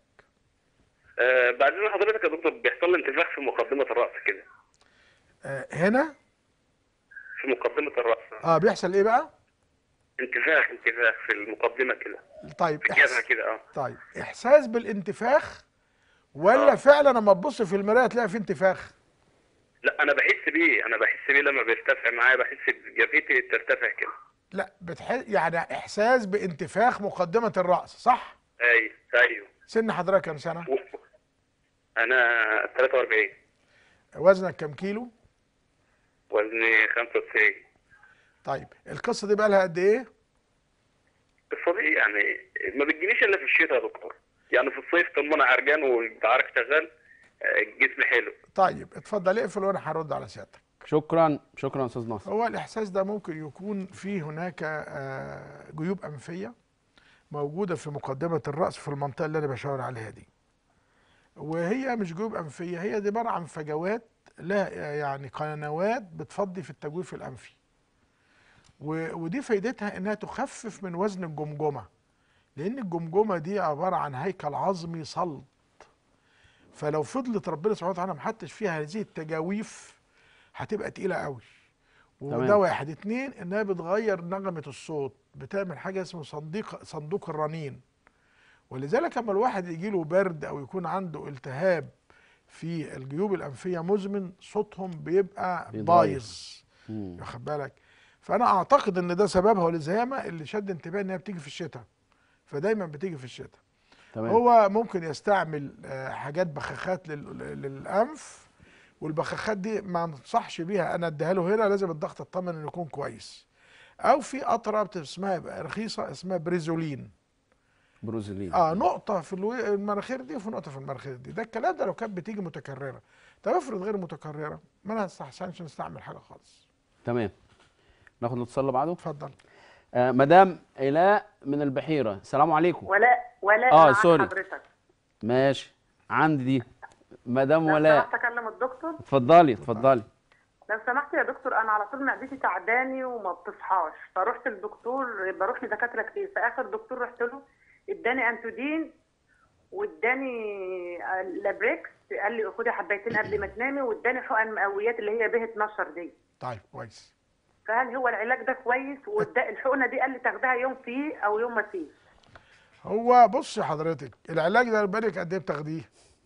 Speaker 5: آه بعد اذن حضرتك يا دكتور بيحصل لي انتفاخ في مقدمه الراس كده
Speaker 2: آه هنا
Speaker 5: في مقدمه الراس
Speaker 2: اه بيحصل ايه بقى
Speaker 5: انتفاخ انتفاخ في المقدمه كده
Speaker 2: طيب
Speaker 5: في الجبهه
Speaker 2: إحس...
Speaker 5: كده اه
Speaker 2: طيب احساس بالانتفاخ ولا فعلا لما تبص في المرايه تلاقي في انتفاخ
Speaker 5: لا انا بحس بيه انا بحس بيه لما بيرتفع معايا بحس جبهتي ترتفع كده
Speaker 2: لا بتحس يعني احساس بانتفاخ مقدمه الراس صح
Speaker 5: ايوه ايوه
Speaker 2: سن حضرتك كام سنه
Speaker 5: و- انا 43
Speaker 2: وزنك كام كيلو
Speaker 5: وزني 95
Speaker 2: طيب القصه دي بقى لها قد ايه
Speaker 5: القصه دي يعني ما بتجينيش الا في الشتاء يا دكتور يعني في الصيف طول ما انا عرجان والعرق شغال آه، جسمي حلو
Speaker 2: طيب اتفضل اقفل وانا هرد على سيادتك
Speaker 1: شكرا شكرا استاذ ناصر
Speaker 2: هو الاحساس ده ممكن يكون في هناك آه، جيوب انفيه موجوده في مقدمه الراس في المنطقه اللي انا بشاور عليها دي وهي مش جيوب انفيه هي دي عباره عن فجوات لها يعني قنوات بتفضي في التجويف الانفي و- ودي فايدتها انها تخفف من وزن الجمجمه لان الجمجمه دي عباره عن هيكل عظمي صلب فلو فضلت ربنا سبحانه وتعالى محتش فيها هذه التجاويف هتبقى تقيله قوي وده
Speaker 1: تمام.
Speaker 2: واحد اتنين انها بتغير نغمه الصوت بتعمل حاجه اسمه صندوق صندوق الرنين ولذلك لما الواحد يجي له برد او يكون عنده التهاب في الجيوب الانفيه مزمن صوتهم بيبقى
Speaker 1: بيتغير.
Speaker 2: بايظ
Speaker 1: مم.
Speaker 2: واخد بالك فانا اعتقد ان ده سببها والزهامه اللي شد انتباهي ان هي بتيجي في الشتاء فدايما بتيجي في الشتاء
Speaker 1: تمام
Speaker 2: هو ممكن يستعمل آه، حاجات بخاخات لل- للانف والبخاخات دي ما انصحش بيها انا اديها له هنا لازم الضغط اطمن انه يكون كويس او في قطره بت- اسمها بقى رخيصه اسمها بريزولين
Speaker 1: بروزلين
Speaker 2: اه نقطه في الو- المناخير دي وفي نقطه في المناخير دي ده الكلام ده لو كانت بتيجي متكرره طب افرض غير متكرره ما انا استحسنش نستعمل حاجه خالص
Speaker 1: تمام ناخد الاتصال اللي بعده
Speaker 2: اتفضل
Speaker 1: آه مدام الاء من البحيره السلام عليكم
Speaker 8: ولا ولا
Speaker 1: آه،
Speaker 8: أنا عن
Speaker 1: سوري.
Speaker 8: حضرتك
Speaker 1: ماشي عندي دي مدام
Speaker 8: لو
Speaker 1: ولاء
Speaker 8: سمحت اكلم الدكتور
Speaker 1: اتفضلي اتفضلي
Speaker 8: لو سمحت يا دكتور انا على طول معدتي تعباني وما بتصحاش فروحت للدكتور بروح لدكاتره كتير فاخر دكتور رحت له اداني انتودين واداني لابريكس قال لي خدي حبايتين قبل ما تنامي واداني حقن مقويات اللي هي به 12 دي
Speaker 2: طيب كويس
Speaker 8: فهل هو العلاج ده كويس والدا الحقنه دي قال لي تاخدها يوم فيه او يوم ما فيه
Speaker 2: هو بص حضرتك العلاج ده بالك قد ايه بتاخديه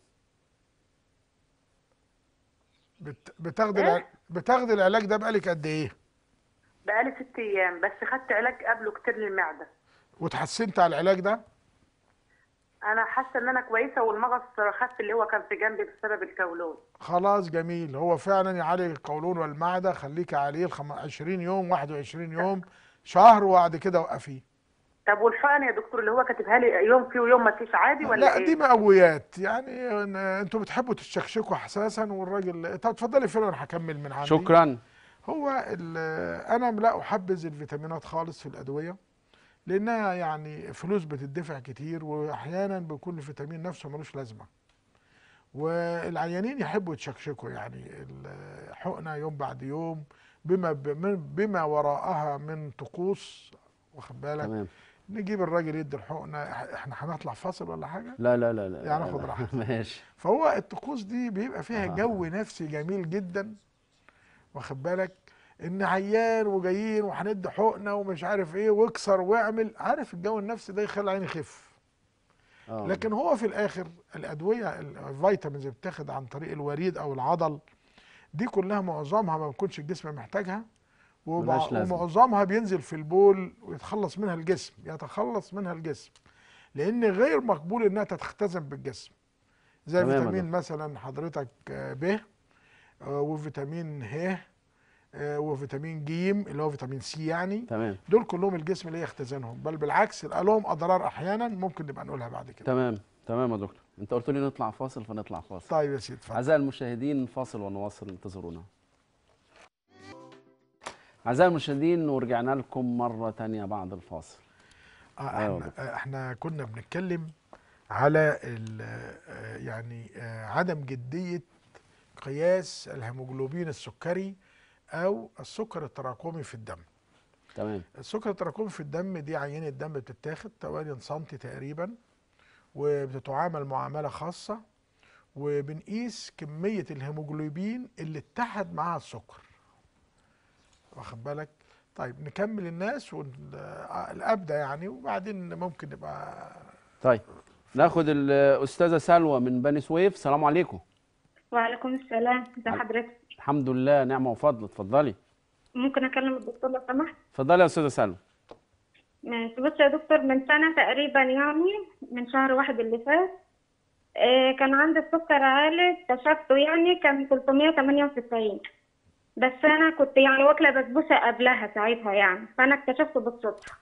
Speaker 2: بت... بتاخدي الع... بتاخدي العلاج ده بقالك قد ايه
Speaker 8: بقالي ست ايام بس خدت علاج قبله كتير للمعده
Speaker 2: وتحسنت على العلاج ده
Speaker 8: انا حاسه ان انا كويسه والمغص خف اللي هو كان في جنبي بسبب الكولون
Speaker 2: خلاص جميل هو فعلا يعالج القولون والمعده خليك عليه الخم... 20 يوم 21 يوم شهر وبعد كده وقفيه
Speaker 8: طب والحقن يا دكتور اللي هو كاتبها لي يوم فيه ويوم ما فيش عادي ولا
Speaker 2: لا
Speaker 8: ايه
Speaker 2: دي مقويات يعني إن- انتوا بتحبوا تشكشكوا حساسا والراجل طب اتفضلي فين انا هكمل من عندي
Speaker 1: شكرا
Speaker 2: هو ال- انا لا احبذ الفيتامينات خالص في الادويه لانها يعني فلوس بتدفع كتير واحيانا بيكون الفيتامين نفسه ملوش لازمه والعيانين يحبوا يتشكشكوا يعني الحقنه يوم بعد يوم بما بما- بما وراءها من طقوس واخد بالك
Speaker 1: تمام
Speaker 2: نجيب الراجل يدي الحقنه إح- احنا هنطلع فاصل ولا حاجه
Speaker 1: لا لا لا لا
Speaker 2: يعني
Speaker 1: لا،
Speaker 2: خد
Speaker 1: لا.
Speaker 2: راحتك.
Speaker 1: ماشي
Speaker 2: فهو الطقوس دي بيبقى فيها
Speaker 1: آه.
Speaker 2: جو نفسي جميل جدا واخد بالك ان عيان وجايين وهندي حقنه ومش عارف ايه واكسر واعمل عارف الجو النفسي ده يخلي عيني يخف
Speaker 1: آه.
Speaker 2: لكن هو في الاخر الادويه الفيتامينز اللي بتاخد عن طريق الوريد او العضل دي كلها معظمها ما بيكونش الجسم محتاجها وبع-
Speaker 1: ملهاش لازمة.
Speaker 2: ومعظمها بينزل في البول ويتخلص منها الجسم يتخلص منها الجسم لان غير مقبول انها تختزن بالجسم زي
Speaker 1: تمام يا
Speaker 2: فيتامين مثلا حضرتك آه، ب آه، وفيتامين ه آه، وفيتامين ج اللي هو فيتامين سي يعني
Speaker 1: تمام
Speaker 2: دول كلهم الجسم لا يختزنهم بل بالعكس يبقى لهم اضرار احيانا ممكن نبقى نقولها بعد كده
Speaker 1: تمام تمام يا دكتور انت قلت لي نطلع فاصل فنطلع فاصل
Speaker 2: طيب يا سيدي اتفضل
Speaker 1: أعزائي المشاهدين فاصل ونواصل انتظرونا أعزائي المشاهدين ورجعنا لكم مرة تانية بعد الفاصل
Speaker 2: آه
Speaker 1: أيوة
Speaker 2: احنا, آه احنا كنا بنتكلم على ال- آه، يعني آه، عدم جدية قياس الهيموجلوبين السكري او السكر التراكمي في الدم
Speaker 1: تمام
Speaker 2: السكر التراكمي في الدم دي عينة دم بتتاخد 8 سم تقريبا وبتتعامل معاملة خاصة وبنقيس كمية الهيموجلوبين اللي اتحد معاها السكر واخد بالك طيب نكمل الناس والأبدأ يعني وبعدين ممكن نبقى
Speaker 1: طيب ناخد الأستاذة سلوى من بني سويف السلام عليكم
Speaker 6: وعليكم السلام ازي
Speaker 1: عل-
Speaker 6: حضرتك
Speaker 1: الحمد لله نعمة وفضل اتفضلي
Speaker 6: ممكن اكلم الدكتور لو سمحت
Speaker 1: اتفضلي يا أستاذة سلوى
Speaker 6: ماشي بص يا دكتور من سنة تقريبا يعني من شهر واحد اللي فات آه، كان عندي السكر عالي اكتشفته يعني كان 398 بس انا كنت يعني واكله بسبوسه قبلها ساعتها يعني فانا اكتشفته بالصدفه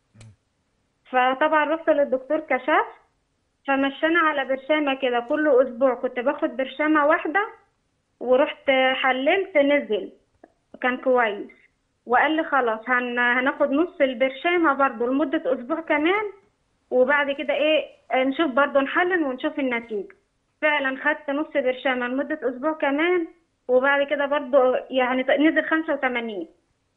Speaker 6: فطبعا رحت للدكتور كشف فمشينا على برشامه كده كل اسبوع كنت باخد برشامه واحده ورحت حللت نزل كان كويس وقال لي خلاص هن... هناخد نص البرشامه برضو لمده اسبوع كمان وبعد كده ايه نشوف برضو نحلل ونشوف النتيجه فعلا خدت نص برشامه لمده اسبوع كمان وبعد كده برضو يعني نزل 85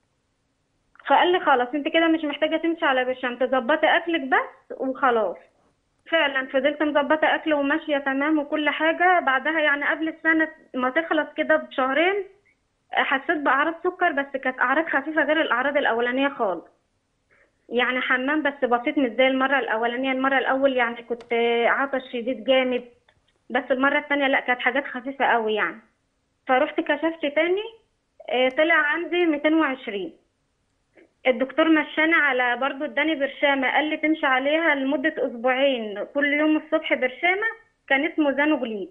Speaker 6: فقال لي خلاص انت كده مش محتاجه تمشي على برشام تظبطي اكلك بس وخلاص فعلا فضلت مظبطه اكل وماشيه تمام وكل حاجه بعدها يعني قبل السنه ما تخلص كده بشهرين حسيت باعراض سكر بس كانت اعراض خفيفه غير الاعراض الاولانيه خالص يعني حمام بس بسيط مش زي المره الاولانيه المره الاول يعني كنت عطش شديد جامد بس المره الثانيه لا كانت حاجات خفيفه قوي يعني فرحت كشفت تاني آه، طلع عندي 220 الدكتور مشاني على برضو اداني برشامة قال لي تمشي عليها لمدة أسبوعين كل يوم الصبح برشامة كان اسمه زانوجليد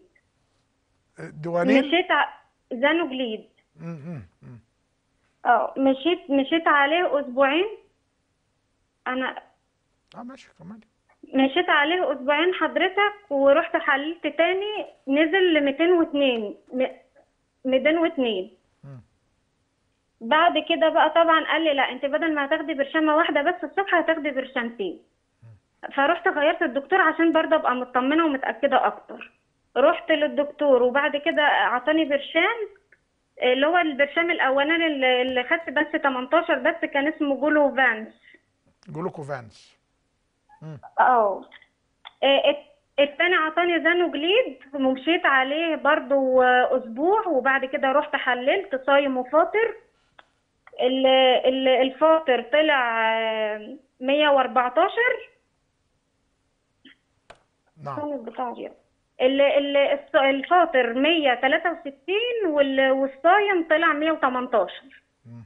Speaker 2: ديوانين
Speaker 6: مشيت ع... زانوجليد
Speaker 2: م- م- م.
Speaker 6: اه مشيت مشيت عليه أسبوعين أنا
Speaker 2: اه ماشي كمان
Speaker 6: مشيت عليه أسبوعين حضرتك ورحت حللت تاني نزل ل 202 م- 202
Speaker 2: مم.
Speaker 6: بعد كده بقى طبعا قال لي لا انت بدل ما هتاخدي برشامه واحده بس الصبح هتاخدي برشامتين فرحت غيرت الدكتور عشان برضه ابقى مطمنه ومتاكده اكتر رحت للدكتور وبعد كده اعطاني برشام اللي هو البرشام الاولاني اللي اللي خدت بس 18 بس كان اسمه جولو فانس
Speaker 2: جلوكوفانس
Speaker 6: اه إيه، الت- التاني عطاني زانوجليد ومشيت عليه برضو آه، اسبوع وبعد كده رحت حللت صايم وفاطر ال- ال- الفاطر طلع آه، 114
Speaker 2: نعم
Speaker 6: كان البتاع دي. ال- ال- الص- الفاطر 163 وال- والصايم طلع 118
Speaker 2: مم.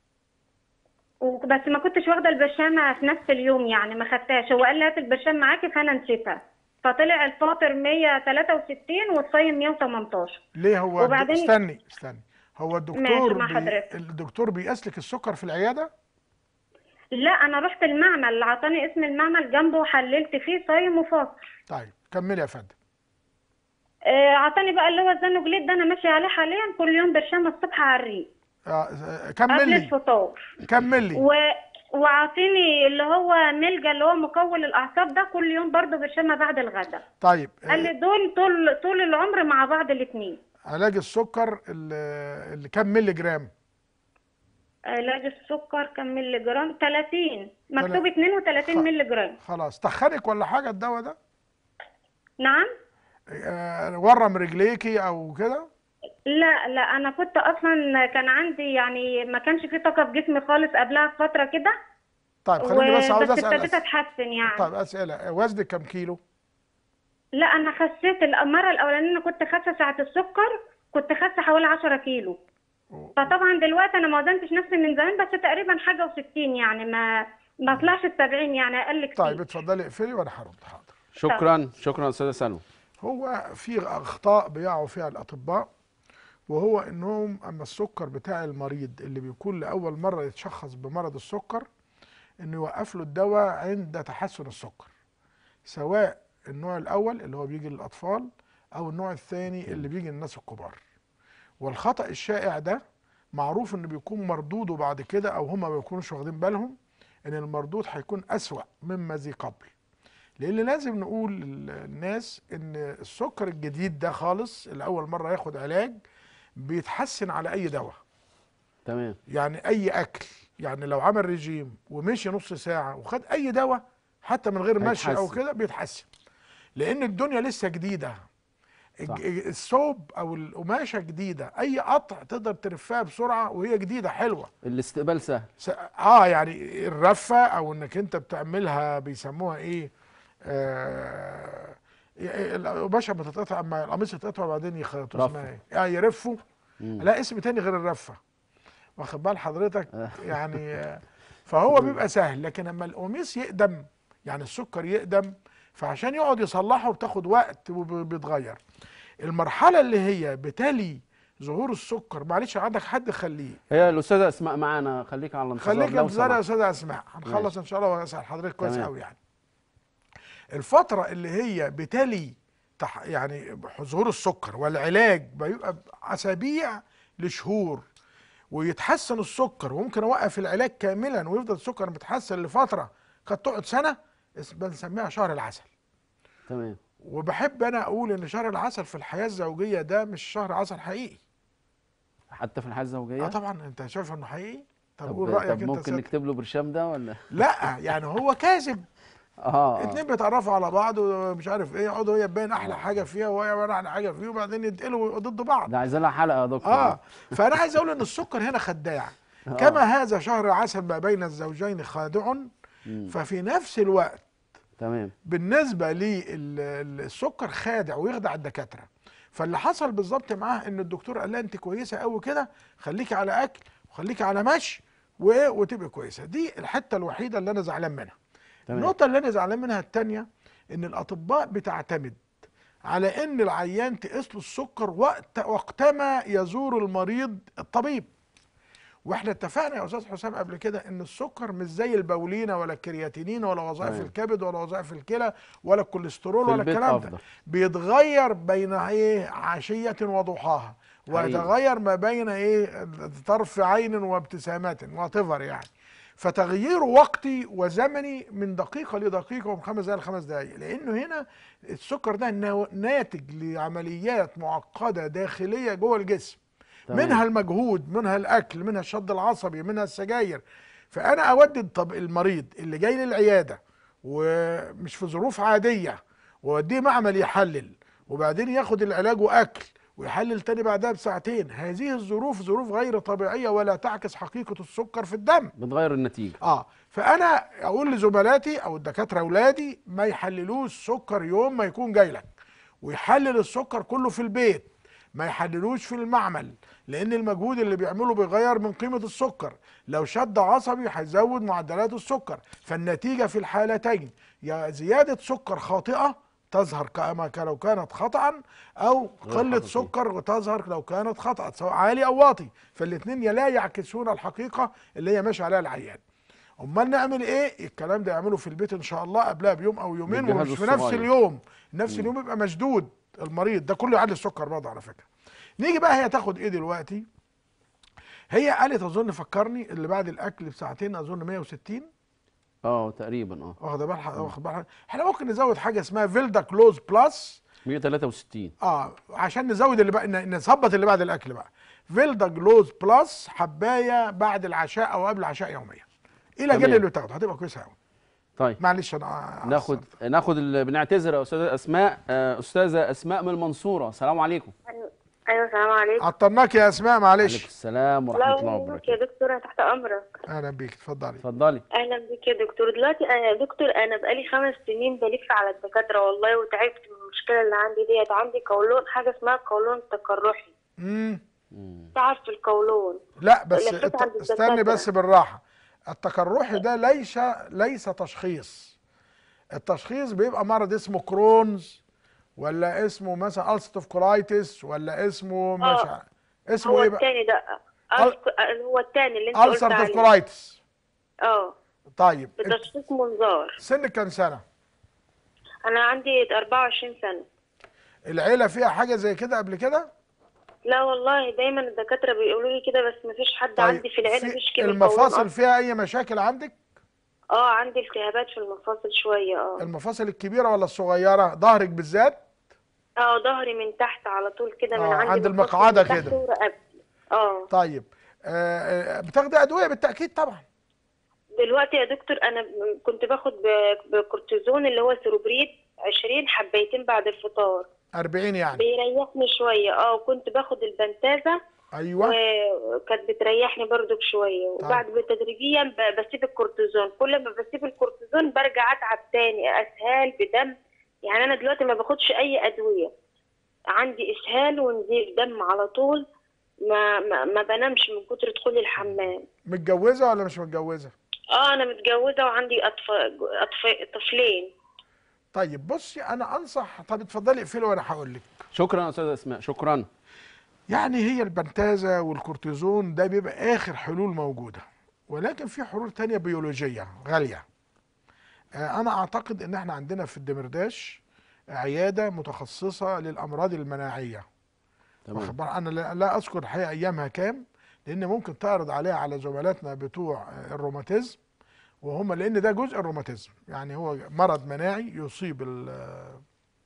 Speaker 6: وبس ما كنتش واخده البرشامه في نفس اليوم يعني ما خدتهاش هو قال لي هات البرشام معاكي فانا نسيتها فطلع الفاطر 163 والصايم 118
Speaker 2: ليه هو الد-
Speaker 6: وبعدين-
Speaker 2: استني استني هو الدكتور
Speaker 6: مع
Speaker 2: بي...
Speaker 6: حضرتك.
Speaker 2: الدكتور بيقيس لك السكر في العياده
Speaker 6: لا انا رحت المعمل اللي عطاني اسم المعمل جنبه وحللت فيه صايم وفاطر
Speaker 2: طيب كملي يا فندم
Speaker 6: آه، عطاني بقى اللي هو الزانوجليد ده انا ماشيه عليه حاليا كل يوم برشامه الصبح على الريق
Speaker 2: آه، آه،
Speaker 6: قبل
Speaker 2: كملي
Speaker 6: الفطار
Speaker 2: كملي
Speaker 6: و... وعاطيني اللي هو ملجا اللي هو مقوي الاعصاب ده كل يوم برضه برشامه بعد الغداء
Speaker 2: طيب
Speaker 6: قال لي
Speaker 2: آه،
Speaker 6: دول طول طول العمر مع بعض الاثنين
Speaker 2: علاج السكر اللي اللي كام ملي جرام
Speaker 6: علاج السكر كم ملي جرام 30 مكتوب
Speaker 2: تلات-
Speaker 6: 32
Speaker 2: خ-
Speaker 6: ملي جرام
Speaker 2: خلاص تخنك ولا حاجه الدواء ده
Speaker 6: نعم
Speaker 2: آه، ورم رجليكي او كده
Speaker 6: لا لا انا كنت اصلا كان عندي يعني ما كانش في طاقه في جسمي خالص قبلها بفتره كده
Speaker 2: طيب خليني بس عاوز
Speaker 6: بس
Speaker 2: اسال
Speaker 6: ابتديت
Speaker 2: أس-
Speaker 6: اتحسن يعني
Speaker 2: طيب اسئله وزنك كم كيلو
Speaker 6: لا انا خسيت المره الاولانيه أنا كنت خاسه ساعه السكر كنت خاسه حوالي 10 كيلو فطبعا دلوقتي انا ما وزنتش نفسي من زمان بس تقريبا حاجه و60 يعني ما ما طلعش ال 70 يعني اقل كتير
Speaker 2: طيب اتفضلي اقفلي وانا هرد حاضر
Speaker 1: شكرا شكرا استاذه سلوى
Speaker 2: هو في اخطاء بيقعوا فيها الاطباء وهو انهم اما السكر بتاع المريض اللي بيكون لاول مره يتشخص بمرض السكر انه يوقف له الدواء عند تحسن السكر سواء النوع الاول اللي هو بيجي للاطفال او النوع الثاني اللي بيجي للناس الكبار والخطا الشائع ده معروف انه بيكون مردوده بعد كده او هم ما بيكونوش واخدين بالهم ان المردود هيكون اسوا مما ذي قبل لان لازم نقول للناس ان السكر الجديد ده خالص اللي اول مره ياخد علاج بيتحسن على اي دواء
Speaker 1: تمام
Speaker 2: يعني اي اكل يعني لو عمل ريجيم ومشي نص ساعه وخد اي دواء حتى من غير مشي او
Speaker 1: هيتحسن.
Speaker 2: كده بيتحسن لان الدنيا لسه جديده الج-
Speaker 1: صح.
Speaker 2: الثوب او القماشه جديده اي قطع تقدر ترفها بسرعه وهي جديده حلوه
Speaker 1: الاستقبال سهل
Speaker 2: س- اه يعني الرفه او انك انت بتعملها بيسموها ايه آه القماشه بتتقطع اما القميص يتقطع وبعدين يخيطوا
Speaker 1: رفة.
Speaker 2: اسمها ايه؟ اه يرفوا
Speaker 1: مم.
Speaker 2: لا اسم تاني غير الرفه واخد بال حضرتك يعني آه، فهو بيبقى سهل لكن اما القميص يقدم يعني السكر يقدم فعشان يقعد يصلحه بتاخد وقت وبيتغير المرحله اللي هي بتلي ظهور السكر معلش عندك حد خليه
Speaker 1: هي الاستاذه اسماء معانا خليك على الانتظار
Speaker 2: خليك
Speaker 1: لو
Speaker 2: انتظار يا
Speaker 1: سمحت.
Speaker 2: استاذه اسماء هنخلص
Speaker 1: ماشي.
Speaker 2: ان شاء الله واسال حضرتك كويس
Speaker 1: تمام.
Speaker 2: قوي يعني الفتره اللي هي بتلي تح يعني ظهور السكر والعلاج بيبقى اسابيع لشهور ويتحسن السكر وممكن اوقف العلاج كاملا ويفضل السكر متحسن لفتره قد تقعد سنه اس- بنسميها شهر العسل
Speaker 1: تمام
Speaker 2: وبحب انا اقول ان شهر العسل في الحياه الزوجيه ده مش شهر عسل حقيقي
Speaker 1: حتى في الحياه الزوجيه
Speaker 2: اه طبعا انت شايف انه حقيقي طب
Speaker 1: طب,
Speaker 2: قول رايك
Speaker 1: طب
Speaker 2: انت
Speaker 1: ممكن
Speaker 2: سيادتك.
Speaker 1: نكتب له برشام ده ولا
Speaker 2: لا يعني هو كاذب
Speaker 1: اه
Speaker 2: اتنين بيتعرفوا على بعض ومش عارف ايه يقعدوا هي تبين احلى حاجه فيها وهي تبين احلى حاجه فيه وبعدين ينتقلوا ضد بعض
Speaker 1: ده عايزين لها حلقه يا دكتور
Speaker 2: اه فانا عايز اقول ان السكر هنا خداع كما هذا شهر عسل ما بين الزوجين خادع
Speaker 1: مم.
Speaker 2: ففي نفس الوقت
Speaker 1: تمام
Speaker 2: بالنسبه للسكر خادع ويخدع الدكاتره فاللي حصل بالظبط معاه ان الدكتور قال لها انت كويسه قوي كده خليكي على اكل وخليكي على مشي وايه وتبقي كويسه دي الحته الوحيده اللي انا زعلان منها
Speaker 1: تمام.
Speaker 2: النقطه اللي انا زعلان منها الثانيه ان الاطباء بتعتمد على ان العيان تقيس له السكر وقت وقتما يزور المريض الطبيب واحنا اتفقنا يا استاذ حسام قبل كده ان السكر مش زي البولينه ولا الكرياتينين ولا وظائف
Speaker 1: تمام.
Speaker 2: الكبد ولا وظائف الكلى ولا الكوليسترول
Speaker 1: في
Speaker 2: ولا
Speaker 1: البيت
Speaker 2: الكلام
Speaker 1: أفضل.
Speaker 2: ده بيتغير بين ايه عشيه وضحاها
Speaker 1: حقيقي.
Speaker 2: ويتغير ما بين ايه طرف عين وابتسامات وات يعني فتغييره وقتي وزمني من دقيقة لدقيقة ومن خمس دقائق لخمس دقائق لأنه هنا السكر ده نا- ناتج لعمليات معقدة داخلية جوه الجسم
Speaker 1: تمام.
Speaker 2: منها المجهود منها الأكل منها الشد العصبي منها السجاير فأنا أودد طب المريض اللي جاي للعيادة ومش في ظروف عادية وأوديه معمل يحلل وبعدين ياخد العلاج وأكل ويحلل تاني بعدها بساعتين هذه الظروف ظروف غير طبيعية ولا تعكس حقيقة السكر في الدم
Speaker 1: بتغير النتيجه
Speaker 2: اه فانا اقول لزملاتي او الدكاتره اولادي ما يحللوش سكر يوم ما يكون جاي لك ويحلل السكر كله في البيت ما يحللوش في المعمل لان المجهود اللي بيعمله بيغير من قيمه السكر لو شد عصبي هيزود معدلات السكر فالنتيجه في الحالتين يا زياده سكر خاطئه تظهر كما كان- لو كانت خطأ او قله
Speaker 1: حقيقية.
Speaker 2: سكر وتظهر لو كانت خطأ سواء عالي او واطي فالاثنين لا يعكسون الحقيقه اللي هي ماشي عليها العيان امال نعمل ايه الكلام ده يعمله في البيت ان شاء الله قبلها بيوم او يومين
Speaker 1: بالجهاز
Speaker 2: ومش في نفس
Speaker 1: الصغير.
Speaker 2: اليوم نفس اليوم يبقى مشدود المريض ده كله يعلي السكر برضه على فكره نيجي بقى هي تاخد ايه دلوقتي هي قالت اظن فكرني اللي بعد الاكل بساعتين اظن 160
Speaker 1: اه تقريبا اه
Speaker 2: واخد بال ح- واخد بال ح- احنا ممكن نزود حاجه اسمها فيلدا كلوز بلس
Speaker 1: 163
Speaker 2: اه عشان نزود اللي بقى ن- نظبط اللي بعد الاكل بقى فيلدا جلوز بلس حبايه بعد العشاء او قبل العشاء يوميا الى
Speaker 1: تمام.
Speaker 2: جانب اللي بتاخده هتبقى كويسه قوي
Speaker 1: طيب
Speaker 2: معلش انا
Speaker 1: ناخد ناخد ال... بنعتذر يا استاذه اسماء آه، استاذه اسماء من المنصوره السلام عليكم
Speaker 3: ايوه السلام عليكم
Speaker 2: عطلناك يا اسماء
Speaker 1: عليكم
Speaker 2: معلش
Speaker 1: السلام ورحمه الله
Speaker 3: يا
Speaker 1: وبركاته
Speaker 3: دكتور انا تحت امرك
Speaker 2: اهلا بيك اتفضلي
Speaker 1: اتفضلي
Speaker 3: اهلا بك يا دكتور دلوقتي انا يا دكتور انا بقالي خمس سنين بلف على الدكاتره والله وتعبت من المشكله اللي عندي ديت عندي قولون حاجه اسمها قولون تقرحي
Speaker 2: امم
Speaker 3: تعب في القولون
Speaker 2: لا بس
Speaker 3: لفيت
Speaker 2: الت-
Speaker 3: عند
Speaker 2: استني
Speaker 3: الدكاترة.
Speaker 2: بس بالراحه التقرحي ده ليس ليس تشخيص التشخيص بيبقى مرض اسمه كرونز ولا اسمه مثلا الستوف كولايتس ولا اسمه مش
Speaker 3: آه.
Speaker 2: ع- اسمه
Speaker 3: هو
Speaker 2: ايه بقى
Speaker 3: التاني ده
Speaker 2: أل-
Speaker 3: أل... هو التاني اللي انت قلت
Speaker 2: السرتوف
Speaker 3: عليه
Speaker 2: كولايتس
Speaker 3: اه
Speaker 2: طيب انت
Speaker 3: بتشخيص منظار
Speaker 2: سنك كام سنه
Speaker 3: انا عندي 24 سنه
Speaker 2: العيله فيها حاجه زي كده قبل كده
Speaker 3: لا والله دايما الدكاتره بيقولوا لي كده بس مفيش حد عندي في العيله
Speaker 2: في
Speaker 3: بيشكي من
Speaker 2: المفاصل
Speaker 3: القولون
Speaker 2: فيها اي مشاكل عندك
Speaker 3: اه عندي التهابات في المفاصل شويه اه
Speaker 2: المفاصل الكبيره ولا الصغيره ظهرك بالذات
Speaker 3: اه ظهري من تحت على طول كده من
Speaker 2: آه،
Speaker 3: عندي
Speaker 2: عند
Speaker 3: من
Speaker 2: المقعدة
Speaker 3: من تحت
Speaker 2: كده.
Speaker 3: ورقبتي اه
Speaker 2: طيب آه، آه، بتاخدي ادويه بالتاكيد طبعا
Speaker 3: دلوقتي يا دكتور انا ب- كنت باخد ب- بكورتيزون اللي هو سيروبريد 20 حبايتين بعد الفطار
Speaker 2: 40 يعني
Speaker 3: بيريحني شويه اه وكنت باخد البنتازه
Speaker 2: ايوه
Speaker 3: وكانت بتريحني برضو بشويه وبعد تدريجيا ب- بسيب الكورتيزون كل ما بسيب الكورتيزون برجع اتعب تاني اسهال بدم يعني انا دلوقتي ما باخدش اي ادويه عندي اسهال ونزيف دم على طول ما ما, ما بنامش من كتر دخولي الحمام
Speaker 2: متجوزه ولا مش متجوزه
Speaker 3: اه انا متجوزه وعندي اطفال أطفال طفلين
Speaker 2: طيب بصي انا انصح طب اتفضلي اقفلي وانا هقول لك
Speaker 1: شكرا يا استاذه اسماء شكرا
Speaker 2: يعني هي البنتازه والكورتيزون ده بيبقى اخر حلول موجوده ولكن في حلول تانية بيولوجيه غاليه آه، انا اعتقد ان احنا عندنا في الدمرداش عياده متخصصه للامراض المناعيه
Speaker 1: تمام
Speaker 2: واخد بالك؟ انا لا, لا اذكر الحقيقه ايامها كام لان ممكن تعرض عليها على زملاتنا بتوع آه، الروماتيزم وهم لان ده جزء الروماتيزم يعني هو مرض مناعي يصيب ال- آه،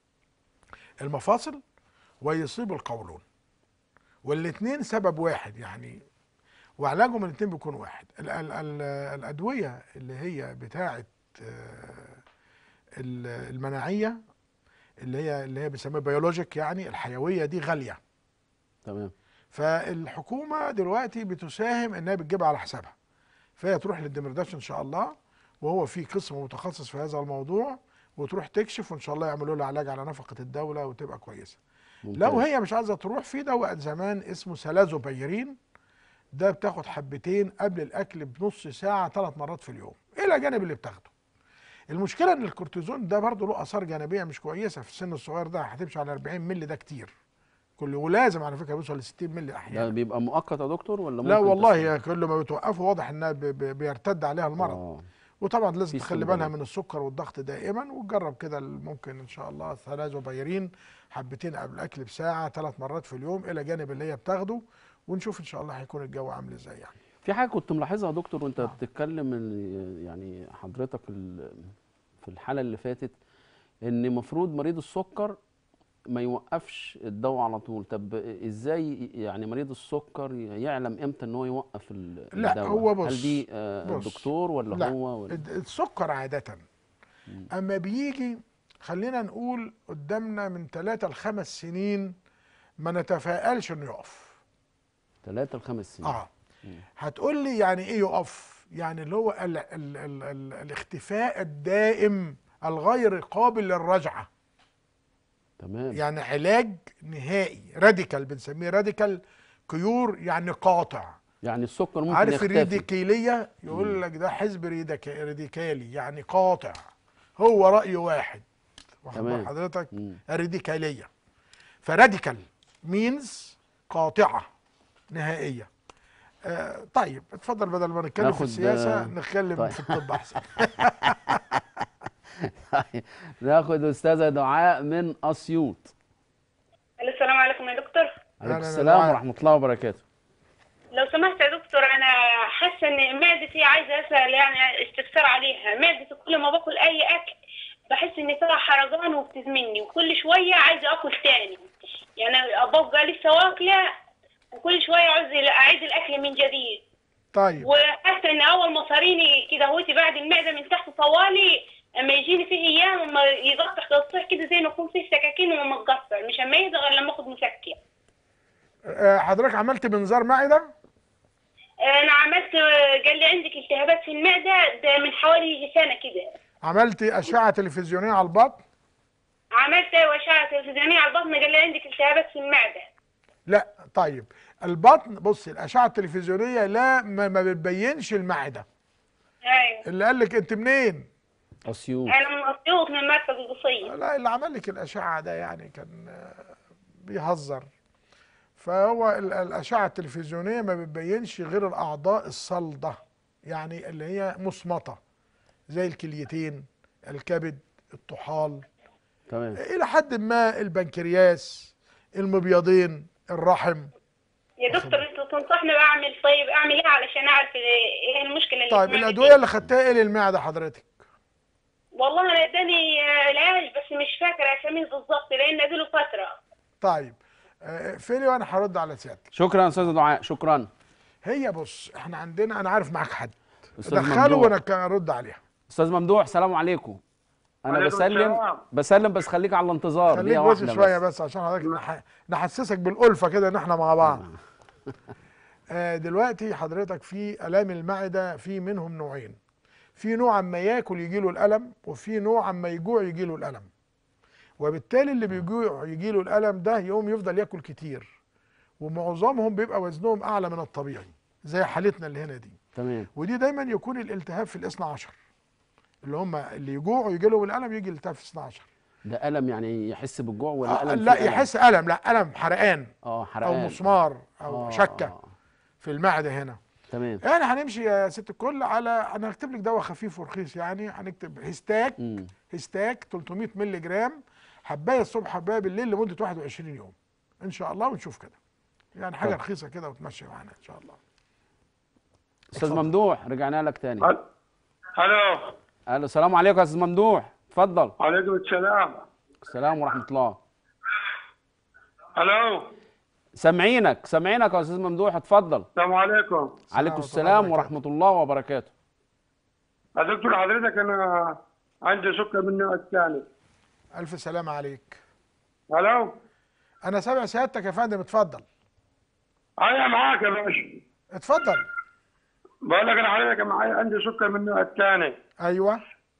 Speaker 2: المفاصل ويصيب القولون والاثنين سبب واحد يعني وعلاجهم الاثنين بيكون واحد ال ال ال الادويه اللي هي بتاعه آه، ال- المناعيه اللي هي اللي هي بيسموها بيولوجيك يعني الحيويه دي غاليه
Speaker 1: تمام
Speaker 2: فالحكومه دلوقتي بتساهم انها بتجيبها على حسابها فهي تروح للدمرداش ان شاء الله وهو في قسم متخصص في هذا الموضوع وتروح تكشف وان شاء الله يعملوا لها علاج على نفقه الدوله وتبقى كويسه
Speaker 1: ممتاز.
Speaker 2: لو هي مش عايزه تروح في دواء زمان اسمه سلازوبيرين ده بتاخد حبتين قبل الاكل بنص ساعه ثلاث مرات في اليوم الى جانب اللي بتاخده المشكله ان الكورتيزون ده برضه له اثار جانبيه مش كويسه في السن الصغير ده هتمشي على 40 مللي ده كتير كل ولازم على فكره بيوصل ل 60 مللي
Speaker 1: ده
Speaker 2: احيانا
Speaker 1: بيبقى مؤقت يا دكتور ولا
Speaker 2: لا
Speaker 1: ممكن
Speaker 2: والله
Speaker 1: تسليم؟
Speaker 2: هي كل ما بتوقفه واضح انها ب- ب- بيرتد عليها المرض
Speaker 1: آه.
Speaker 2: وطبعا لازم
Speaker 1: في
Speaker 2: تخلي
Speaker 1: سن
Speaker 2: بالها
Speaker 1: بدري.
Speaker 2: من السكر والضغط دائما وتجرب كده ممكن ان شاء الله ثلاثوبيرين حبتين قبل الاكل بساعه ثلاث مرات في اليوم الى جانب اللي هي بتاخده ونشوف ان شاء الله هيكون الجو عامل ازاي يعني
Speaker 1: في حاجه كنت ملاحظها يا دكتور وانت بتتكلم ال- يعني حضرتك ال- في الحاله اللي فاتت ان المفروض مريض السكر ما يوقفش الدواء على طول طب ازاي يعني مريض السكر يعلم امتى ان هو يوقف ال-
Speaker 2: لا،
Speaker 1: الدواء
Speaker 2: هو بص-
Speaker 1: هل دي آه،
Speaker 2: بص.
Speaker 1: الدكتور ولا
Speaker 2: لا
Speaker 1: هو ولا
Speaker 2: الد- السكر عاده اما بيجي خلينا نقول قدامنا من ثلاثة لخمس سنين ما نتفائلش انه يقف
Speaker 1: ثلاثة لخمس سنين
Speaker 2: اه هتقول لي يعني ايه يقف يعني اللي هو ال ال ال ال الاختفاء الدائم الغير قابل للرجعه
Speaker 1: تمام
Speaker 2: يعني علاج نهائي راديكال بنسميه راديكال كيور يعني قاطع
Speaker 1: يعني السكر ممكن
Speaker 2: عارف
Speaker 1: يختفي
Speaker 2: الريديكيليه يقول لك ده حزب ريديك- ريديكالي يعني قاطع هو راي واحد واخد بال
Speaker 1: تمام.
Speaker 2: حضرتك
Speaker 1: مم.
Speaker 2: الريديكاليه فراديكال مينز قاطعه نهائيه آه طيب اتفضل بدل ما نتكلم في
Speaker 1: ناخد،
Speaker 2: السياسه
Speaker 1: آه،
Speaker 2: نتكلم
Speaker 1: طيب.
Speaker 2: في الطب احسن
Speaker 1: ناخد استاذه دعاء من اسيوط
Speaker 3: السلام عليكم يا دكتور
Speaker 1: عليكم
Speaker 2: أهلاً يا
Speaker 1: السلام
Speaker 2: دعاء.
Speaker 1: ورحمه الله وبركاته
Speaker 3: لو سمحت يا دكتور انا حاسه ان معدتي عايزه اسال يعني استفسار عليها معدتي كل ما باكل اي اكل بحس ان فيها حرقان وبتزمني وكل شويه عايزه اكل تاني يعني ابقى لسه واكله
Speaker 9: وكل شويه عاوز اعيد الاكل من جديد
Speaker 2: طيب
Speaker 9: وحاسه ان اول مصاريني كده هوتي بعد المعده من تحت طوالي اما يجيني فيه ايام اما يقطع تصحيح كده زي ما يكون فيه سكاكين وما متقطع مش اما يهدى غير لما اخد مسكن
Speaker 2: آه، حضرتك عملت منظار معده
Speaker 9: انا عملت قال لي عندك التهابات في المعده ده من حوالي سنه كده
Speaker 2: عملت اشعه تلفزيونيه على البطن
Speaker 9: عملت اشعه تلفزيونيه على البطن قال لي عندك التهابات في المعده
Speaker 2: لا طيب البطن بص الاشعه التلفزيونيه لا ما, ما بتبينش المعده
Speaker 9: ايوه
Speaker 2: اللي قال لك انت منين
Speaker 1: اسيوط
Speaker 9: انا من اسيوط من مركز القصيم
Speaker 2: لا اللي عمل لك الاشعه ده يعني كان آه، بيهزر فهو ال- الاشعه التلفزيونيه ما بتبينش غير الاعضاء الصلده يعني اللي هي مصمته زي الكليتين الكبد الطحال
Speaker 1: تمام
Speaker 2: الى حد ما البنكرياس المبيضين الرحم
Speaker 9: يا دكتور انت تنصحني اعمل طيب اعمل ايه علشان اعرف ايه المشكله اللي
Speaker 2: طيب
Speaker 9: في معدتي؟
Speaker 2: الادويه اللي خدتها ايه للمعده حضرتك
Speaker 9: والله انا اداني آه، العلاج بس مش فاكره اساميه بالظبط لان اديله فتره
Speaker 2: طيب آه، اقفلي وانا هرد على سيادتك
Speaker 1: شكرا يا استاذ دعاء شكرا
Speaker 2: هي بص احنا عندنا انا عارف معاك حد
Speaker 1: أستاذ
Speaker 2: دخله
Speaker 1: ممدوح.
Speaker 2: وانا ك- ارد عليها
Speaker 1: استاذ ممدوح سلام عليكم انا
Speaker 7: وعليكم
Speaker 1: بسلم
Speaker 7: السلام.
Speaker 1: بسلم بس خليك على الانتظار
Speaker 2: خليك
Speaker 1: دقيقه
Speaker 2: بص
Speaker 1: واحده
Speaker 2: شويه
Speaker 1: بس.
Speaker 2: بس عشان حضرتك نح- نحسسك بالالفه كده ان احنا مع بعض آه، دلوقتي حضرتك في الام المعده في منهم نوعين في نوع اما ياكل يجي له الالم وفي نوع اما يجوع يجي له الالم وبالتالي اللي بيجوع يجي له الالم ده يقوم يفضل ياكل كتير ومعظمهم بيبقى وزنهم اعلى من الطبيعي زي حالتنا اللي هنا دي
Speaker 1: تمام
Speaker 2: ودي دايما يكون الالتهاب في الاثنى عشر اللي هم اللي يجوعوا يجي لهم الالم يجي الالتهاب في الاثنى عشر
Speaker 1: ده الم يعني يحس بالجوع ولا
Speaker 2: آه،
Speaker 1: الم
Speaker 2: لا
Speaker 1: في ألم؟
Speaker 2: يحس الم لا الم حرقان
Speaker 1: اه
Speaker 2: او
Speaker 1: حرقان
Speaker 2: مسمار او
Speaker 1: آه،
Speaker 2: شكه
Speaker 1: آه.
Speaker 2: في المعده هنا
Speaker 1: تمام
Speaker 2: يعني هنمشي يا ست الكل على انا هكتب لك دواء خفيف ورخيص يعني هنكتب هيستاك
Speaker 1: مم.
Speaker 2: هيستاك 300 مللي جرام حبايه الصبح حبايه بالليل لمده 21 يوم ان شاء الله ونشوف كده يعني حاجه
Speaker 1: طب.
Speaker 2: رخيصه كده وتمشي معانا ان شاء الله
Speaker 1: استاذ
Speaker 2: اتفضل.
Speaker 1: ممدوح رجعنا لك تاني
Speaker 7: الو
Speaker 1: الو السلام عليكم يا استاذ ممدوح اتفضل
Speaker 7: عليكم السلام
Speaker 1: السلام ورحمه الله
Speaker 7: الو
Speaker 1: سامعينك سامعينك يا استاذ ممدوح اتفضل
Speaker 7: السلام عليكم
Speaker 1: عليكم
Speaker 2: ورحمة
Speaker 1: السلام
Speaker 2: الله
Speaker 1: ورحمه الله وبركاته
Speaker 7: يا دكتور حضرتك انا عندي سكر من النوع الثاني
Speaker 2: الف سلامه عليك
Speaker 7: الو
Speaker 2: انا سامع سيادتك يا فندم اتفضل
Speaker 7: انا معاك يا باشا
Speaker 2: اتفضل
Speaker 7: بقول لك انا حضرتك معايا عندي سكر من النوع الثاني
Speaker 2: ايوه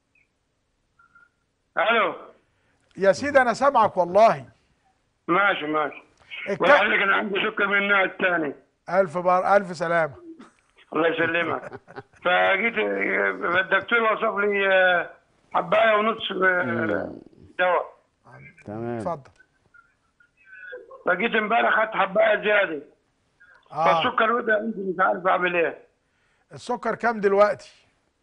Speaker 7: الو
Speaker 2: يا سيدي انا سامعك والله
Speaker 7: ماشي ماشي
Speaker 2: الك...
Speaker 7: بقول لك انا عندي سكر من النوع الثاني
Speaker 2: الف بار الف سلامه
Speaker 7: الله يسلمك فجيت آه، الدكتور وصف لي آه، حبايه ونص آه، دواء
Speaker 1: تمام
Speaker 2: اتفضل
Speaker 7: فجيت امبارح خدت حبايه زياده
Speaker 2: اه
Speaker 7: فالسكر وقع عندي مش عارف اعمل ايه
Speaker 2: السكر كام دلوقتي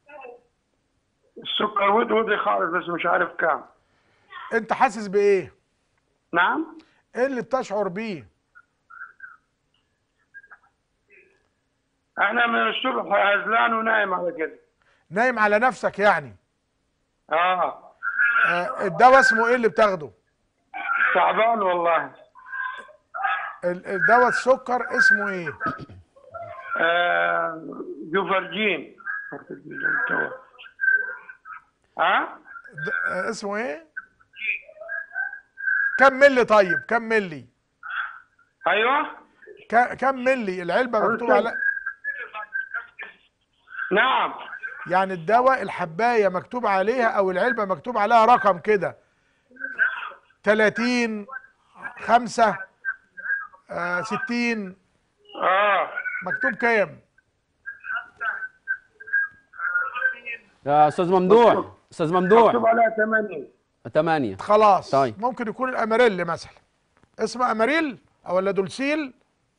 Speaker 7: السكر وقع وقع خالص بس مش عارف كام
Speaker 2: انت حاسس بايه
Speaker 7: نعم
Speaker 2: ايه اللي بتشعر بيه
Speaker 7: انا من الصبح هزلان ونايم على كده
Speaker 2: نايم على نفسك يعني
Speaker 7: اه
Speaker 2: آه الدواء اسمه ايه اللي بتاخده
Speaker 7: تعبان والله
Speaker 2: ال- الدواء السكر اسمه ايه
Speaker 7: آه جوفرجين ها
Speaker 2: د- آه اسمه ايه كم ملي طيب كم ملي
Speaker 7: ايوه
Speaker 2: ك- كم ملي العلبه مكتوب على
Speaker 7: نعم
Speaker 2: يعني الدواء الحبايه مكتوب عليها او العلبه مكتوب عليها رقم كده 30 5 آه 60
Speaker 7: اه
Speaker 2: مكتوب كام
Speaker 1: يا استاذ ممدوح استاذ ممدوح
Speaker 7: مكتوب عليها 8
Speaker 1: ثمانية
Speaker 2: خلاص
Speaker 1: طيب.
Speaker 2: ممكن يكون الاماريل مثلا اسمه اماريل او ولا دولسيل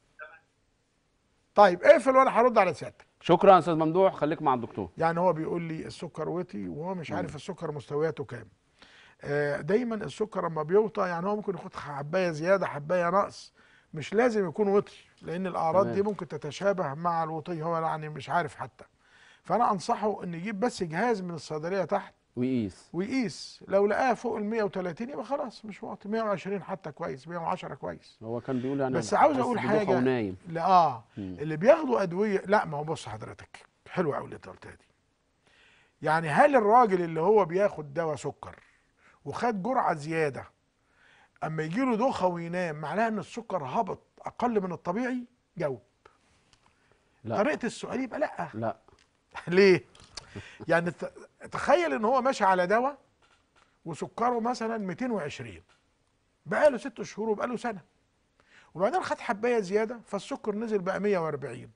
Speaker 2: طيب اقفل وانا هرد على سيادتك
Speaker 1: شكرا يا استاذ ممدوح خليك مع الدكتور
Speaker 2: يعني هو بيقول لي السكر وطي وهو مش عارف السكر مستوياته كام آه، دايما السكر لما بيوطى يعني هو ممكن ياخد حبايه زياده حبايه نقص مش لازم يكون وطي لان الاعراض
Speaker 1: تمام.
Speaker 2: دي ممكن تتشابه مع الوطي هو يعني مش عارف حتى فانا انصحه ان يجيب بس جهاز من الصيدليه تحت
Speaker 1: ويقيس
Speaker 2: ويقيس لو لقاها فوق ال 130 يبقى خلاص مش واطي 120 حتى كويس 110 كويس
Speaker 1: هو كان بيقول يعني
Speaker 2: بس عاوز
Speaker 1: حاسس
Speaker 2: اقول
Speaker 1: بدوخة
Speaker 2: حاجه
Speaker 1: ونايم
Speaker 2: لا اه
Speaker 1: مم.
Speaker 2: اللي بياخدوا ادويه لا ما هو بص حضرتك حلوه قوي اللي انت قلتها دي يعني هل الراجل اللي هو بياخد دواء سكر وخد جرعه زياده اما يجي له دوخه وينام معناها ان السكر هبط اقل من الطبيعي جاوب
Speaker 1: لا.
Speaker 2: طريقه السؤال يبقى لا
Speaker 1: لا
Speaker 2: ليه يعني ت- تخيل ان هو ماشي على دواء وسكره مثلا 220 بقاله ست شهور وبقاله سنه وبعدين خد حبايه زياده فالسكر نزل بقى 140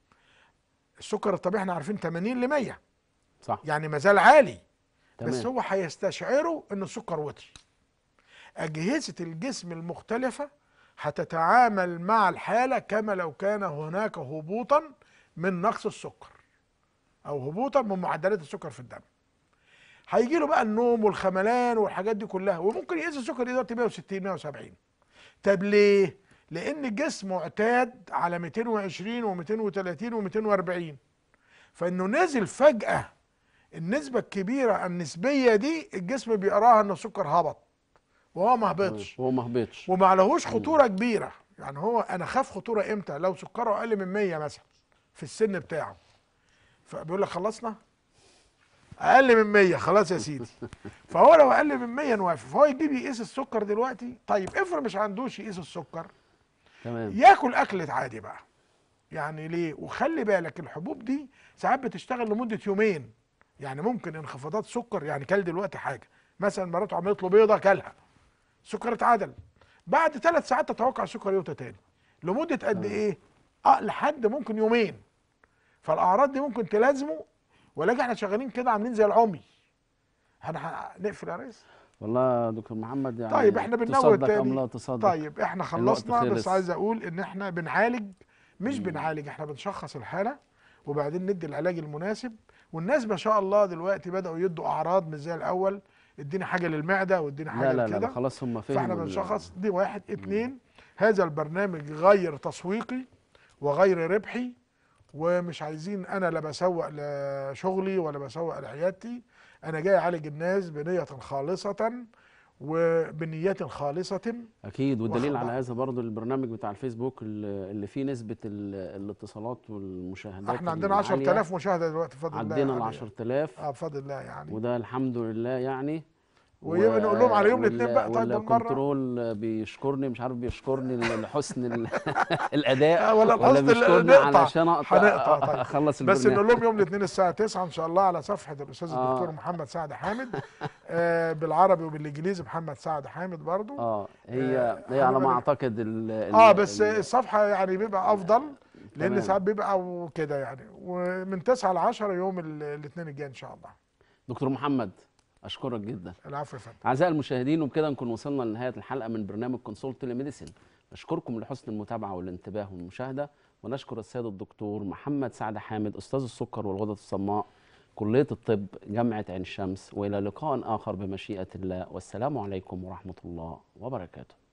Speaker 2: السكر الطبيعي احنا عارفين 80 ل 100
Speaker 1: صح
Speaker 2: يعني ما زال عالي
Speaker 1: تمام.
Speaker 2: بس هو هيستشعره ان السكر وطي اجهزه الجسم المختلفه هتتعامل مع الحاله كما لو كان هناك هبوطا من نقص السكر او هبوطا من معدلات السكر في الدم هيجي له بقى النوم والخملان والحاجات دي كلها وممكن يقيس السكر دلوقتي 160 170 طب ليه لان الجسم معتاد على 220 و230 و240 فانه نزل فجاه النسبه الكبيره النسبيه دي الجسم بيقراها ان السكر هبط وهو ما هبطش
Speaker 1: هو ما هبطش
Speaker 2: وما عليهوش خطوره كبيره يعني هو انا خاف خطوره امتى لو سكره اقل من 100 مثلا في السن بتاعه فبيقول لك خلصنا اقل من 100 خلاص يا سيدي فهو لو اقل من 100 نوافق فهو يجيب يقيس السكر دلوقتي طيب افرض مش عندوش يقيس السكر
Speaker 1: تمام
Speaker 2: ياكل اكلة عادي بقى يعني ليه وخلي بالك الحبوب دي ساعات بتشتغل لمده يومين يعني ممكن انخفاضات سكر يعني كل دلوقتي حاجه مثلا مراته عملت له بيضه كلها سكر اتعدل بعد ثلاث ساعات تتوقع السكر يوطى تاني لمده قد ايه اه لحد ممكن يومين فالاعراض دي ممكن تلازمه ولكن احنا شغالين كده عاملين زي العمي احنا هنقفل يا ريس
Speaker 1: والله يا دكتور محمد يعني
Speaker 2: طيب احنا بننوه
Speaker 1: تصدق ام
Speaker 2: تاني
Speaker 1: لا تصدق
Speaker 2: طيب احنا خلصنا
Speaker 1: خلص.
Speaker 2: بس عايز اقول ان احنا بنعالج مش بنعالج احنا بنشخص الحاله وبعدين ندي العلاج المناسب والناس ما شاء الله دلوقتي بداوا يدوا اعراض مش زي الاول اديني حاجه للمعده واديني حاجه
Speaker 1: لا لا لا,
Speaker 2: لكده
Speaker 1: لا خلاص هم فهموا
Speaker 2: فاحنا
Speaker 1: ال-
Speaker 2: بنشخص دي واحد اتنين هذا البرنامج غير تسويقي وغير ربحي ومش عايزين انا لا بسوق لشغلي ولا بسوق لعيادتي انا جاي اعالج الناس بنيه خالصه وبنيات خالصه
Speaker 1: اكيد والدليل
Speaker 2: واخد
Speaker 1: على
Speaker 2: بالك.
Speaker 1: هذا برضو البرنامج بتاع الفيسبوك اللي اللي فيه نسبه ال- الاتصالات والمشاهدات
Speaker 2: احنا عندنا
Speaker 1: العالية.
Speaker 2: 10000 مشاهده دلوقتي بفضل الله
Speaker 1: عدينا ال
Speaker 2: يعني.
Speaker 1: 10000
Speaker 2: اه بفضل الله يعني
Speaker 1: وده الحمد لله يعني
Speaker 2: ويبقى نقول لهم على يوم
Speaker 1: وال-
Speaker 2: الاثنين بقى طيب بالمره
Speaker 1: والكنترول بيشكرني مش عارف بيشكرني لحسن ال- الاداء
Speaker 2: آه، ولا القصد
Speaker 1: بيشكرني
Speaker 2: نقطع.
Speaker 1: علشان اقطع
Speaker 2: هنقطع طيب.
Speaker 1: اخلص
Speaker 2: بس
Speaker 1: البرنامج
Speaker 2: نقول لهم يوم الاثنين الساعه 9 ان شاء الله على صفحه الاستاذ
Speaker 1: آه.
Speaker 2: الدكتور محمد سعد حامد آه بالعربي وبالانجليزي محمد سعد حامد برضو
Speaker 1: اه هي
Speaker 2: آه،
Speaker 1: هي على ما
Speaker 2: حبيبي.
Speaker 1: اعتقد ال ال-
Speaker 2: اه بس
Speaker 1: ال-
Speaker 2: الصفحه يعني بيبقى افضل لان
Speaker 1: تمام.
Speaker 2: ساعات بيبقى كده يعني ومن 9 ل 10 يوم الاثنين الجاي ان شاء الله
Speaker 1: دكتور محمد اشكرك جدا
Speaker 2: العفو يا فندم
Speaker 1: اعزائي المشاهدين وبكده نكون وصلنا لنهايه الحلقه من برنامج كونسولت تيليميديسين نشكركم لحسن المتابعه والانتباه والمشاهده ونشكر السيد الدكتور محمد سعد حامد استاذ السكر والغدد الصماء كليه الطب جامعه عين شمس والى لقاء اخر بمشيئه الله والسلام عليكم ورحمه الله وبركاته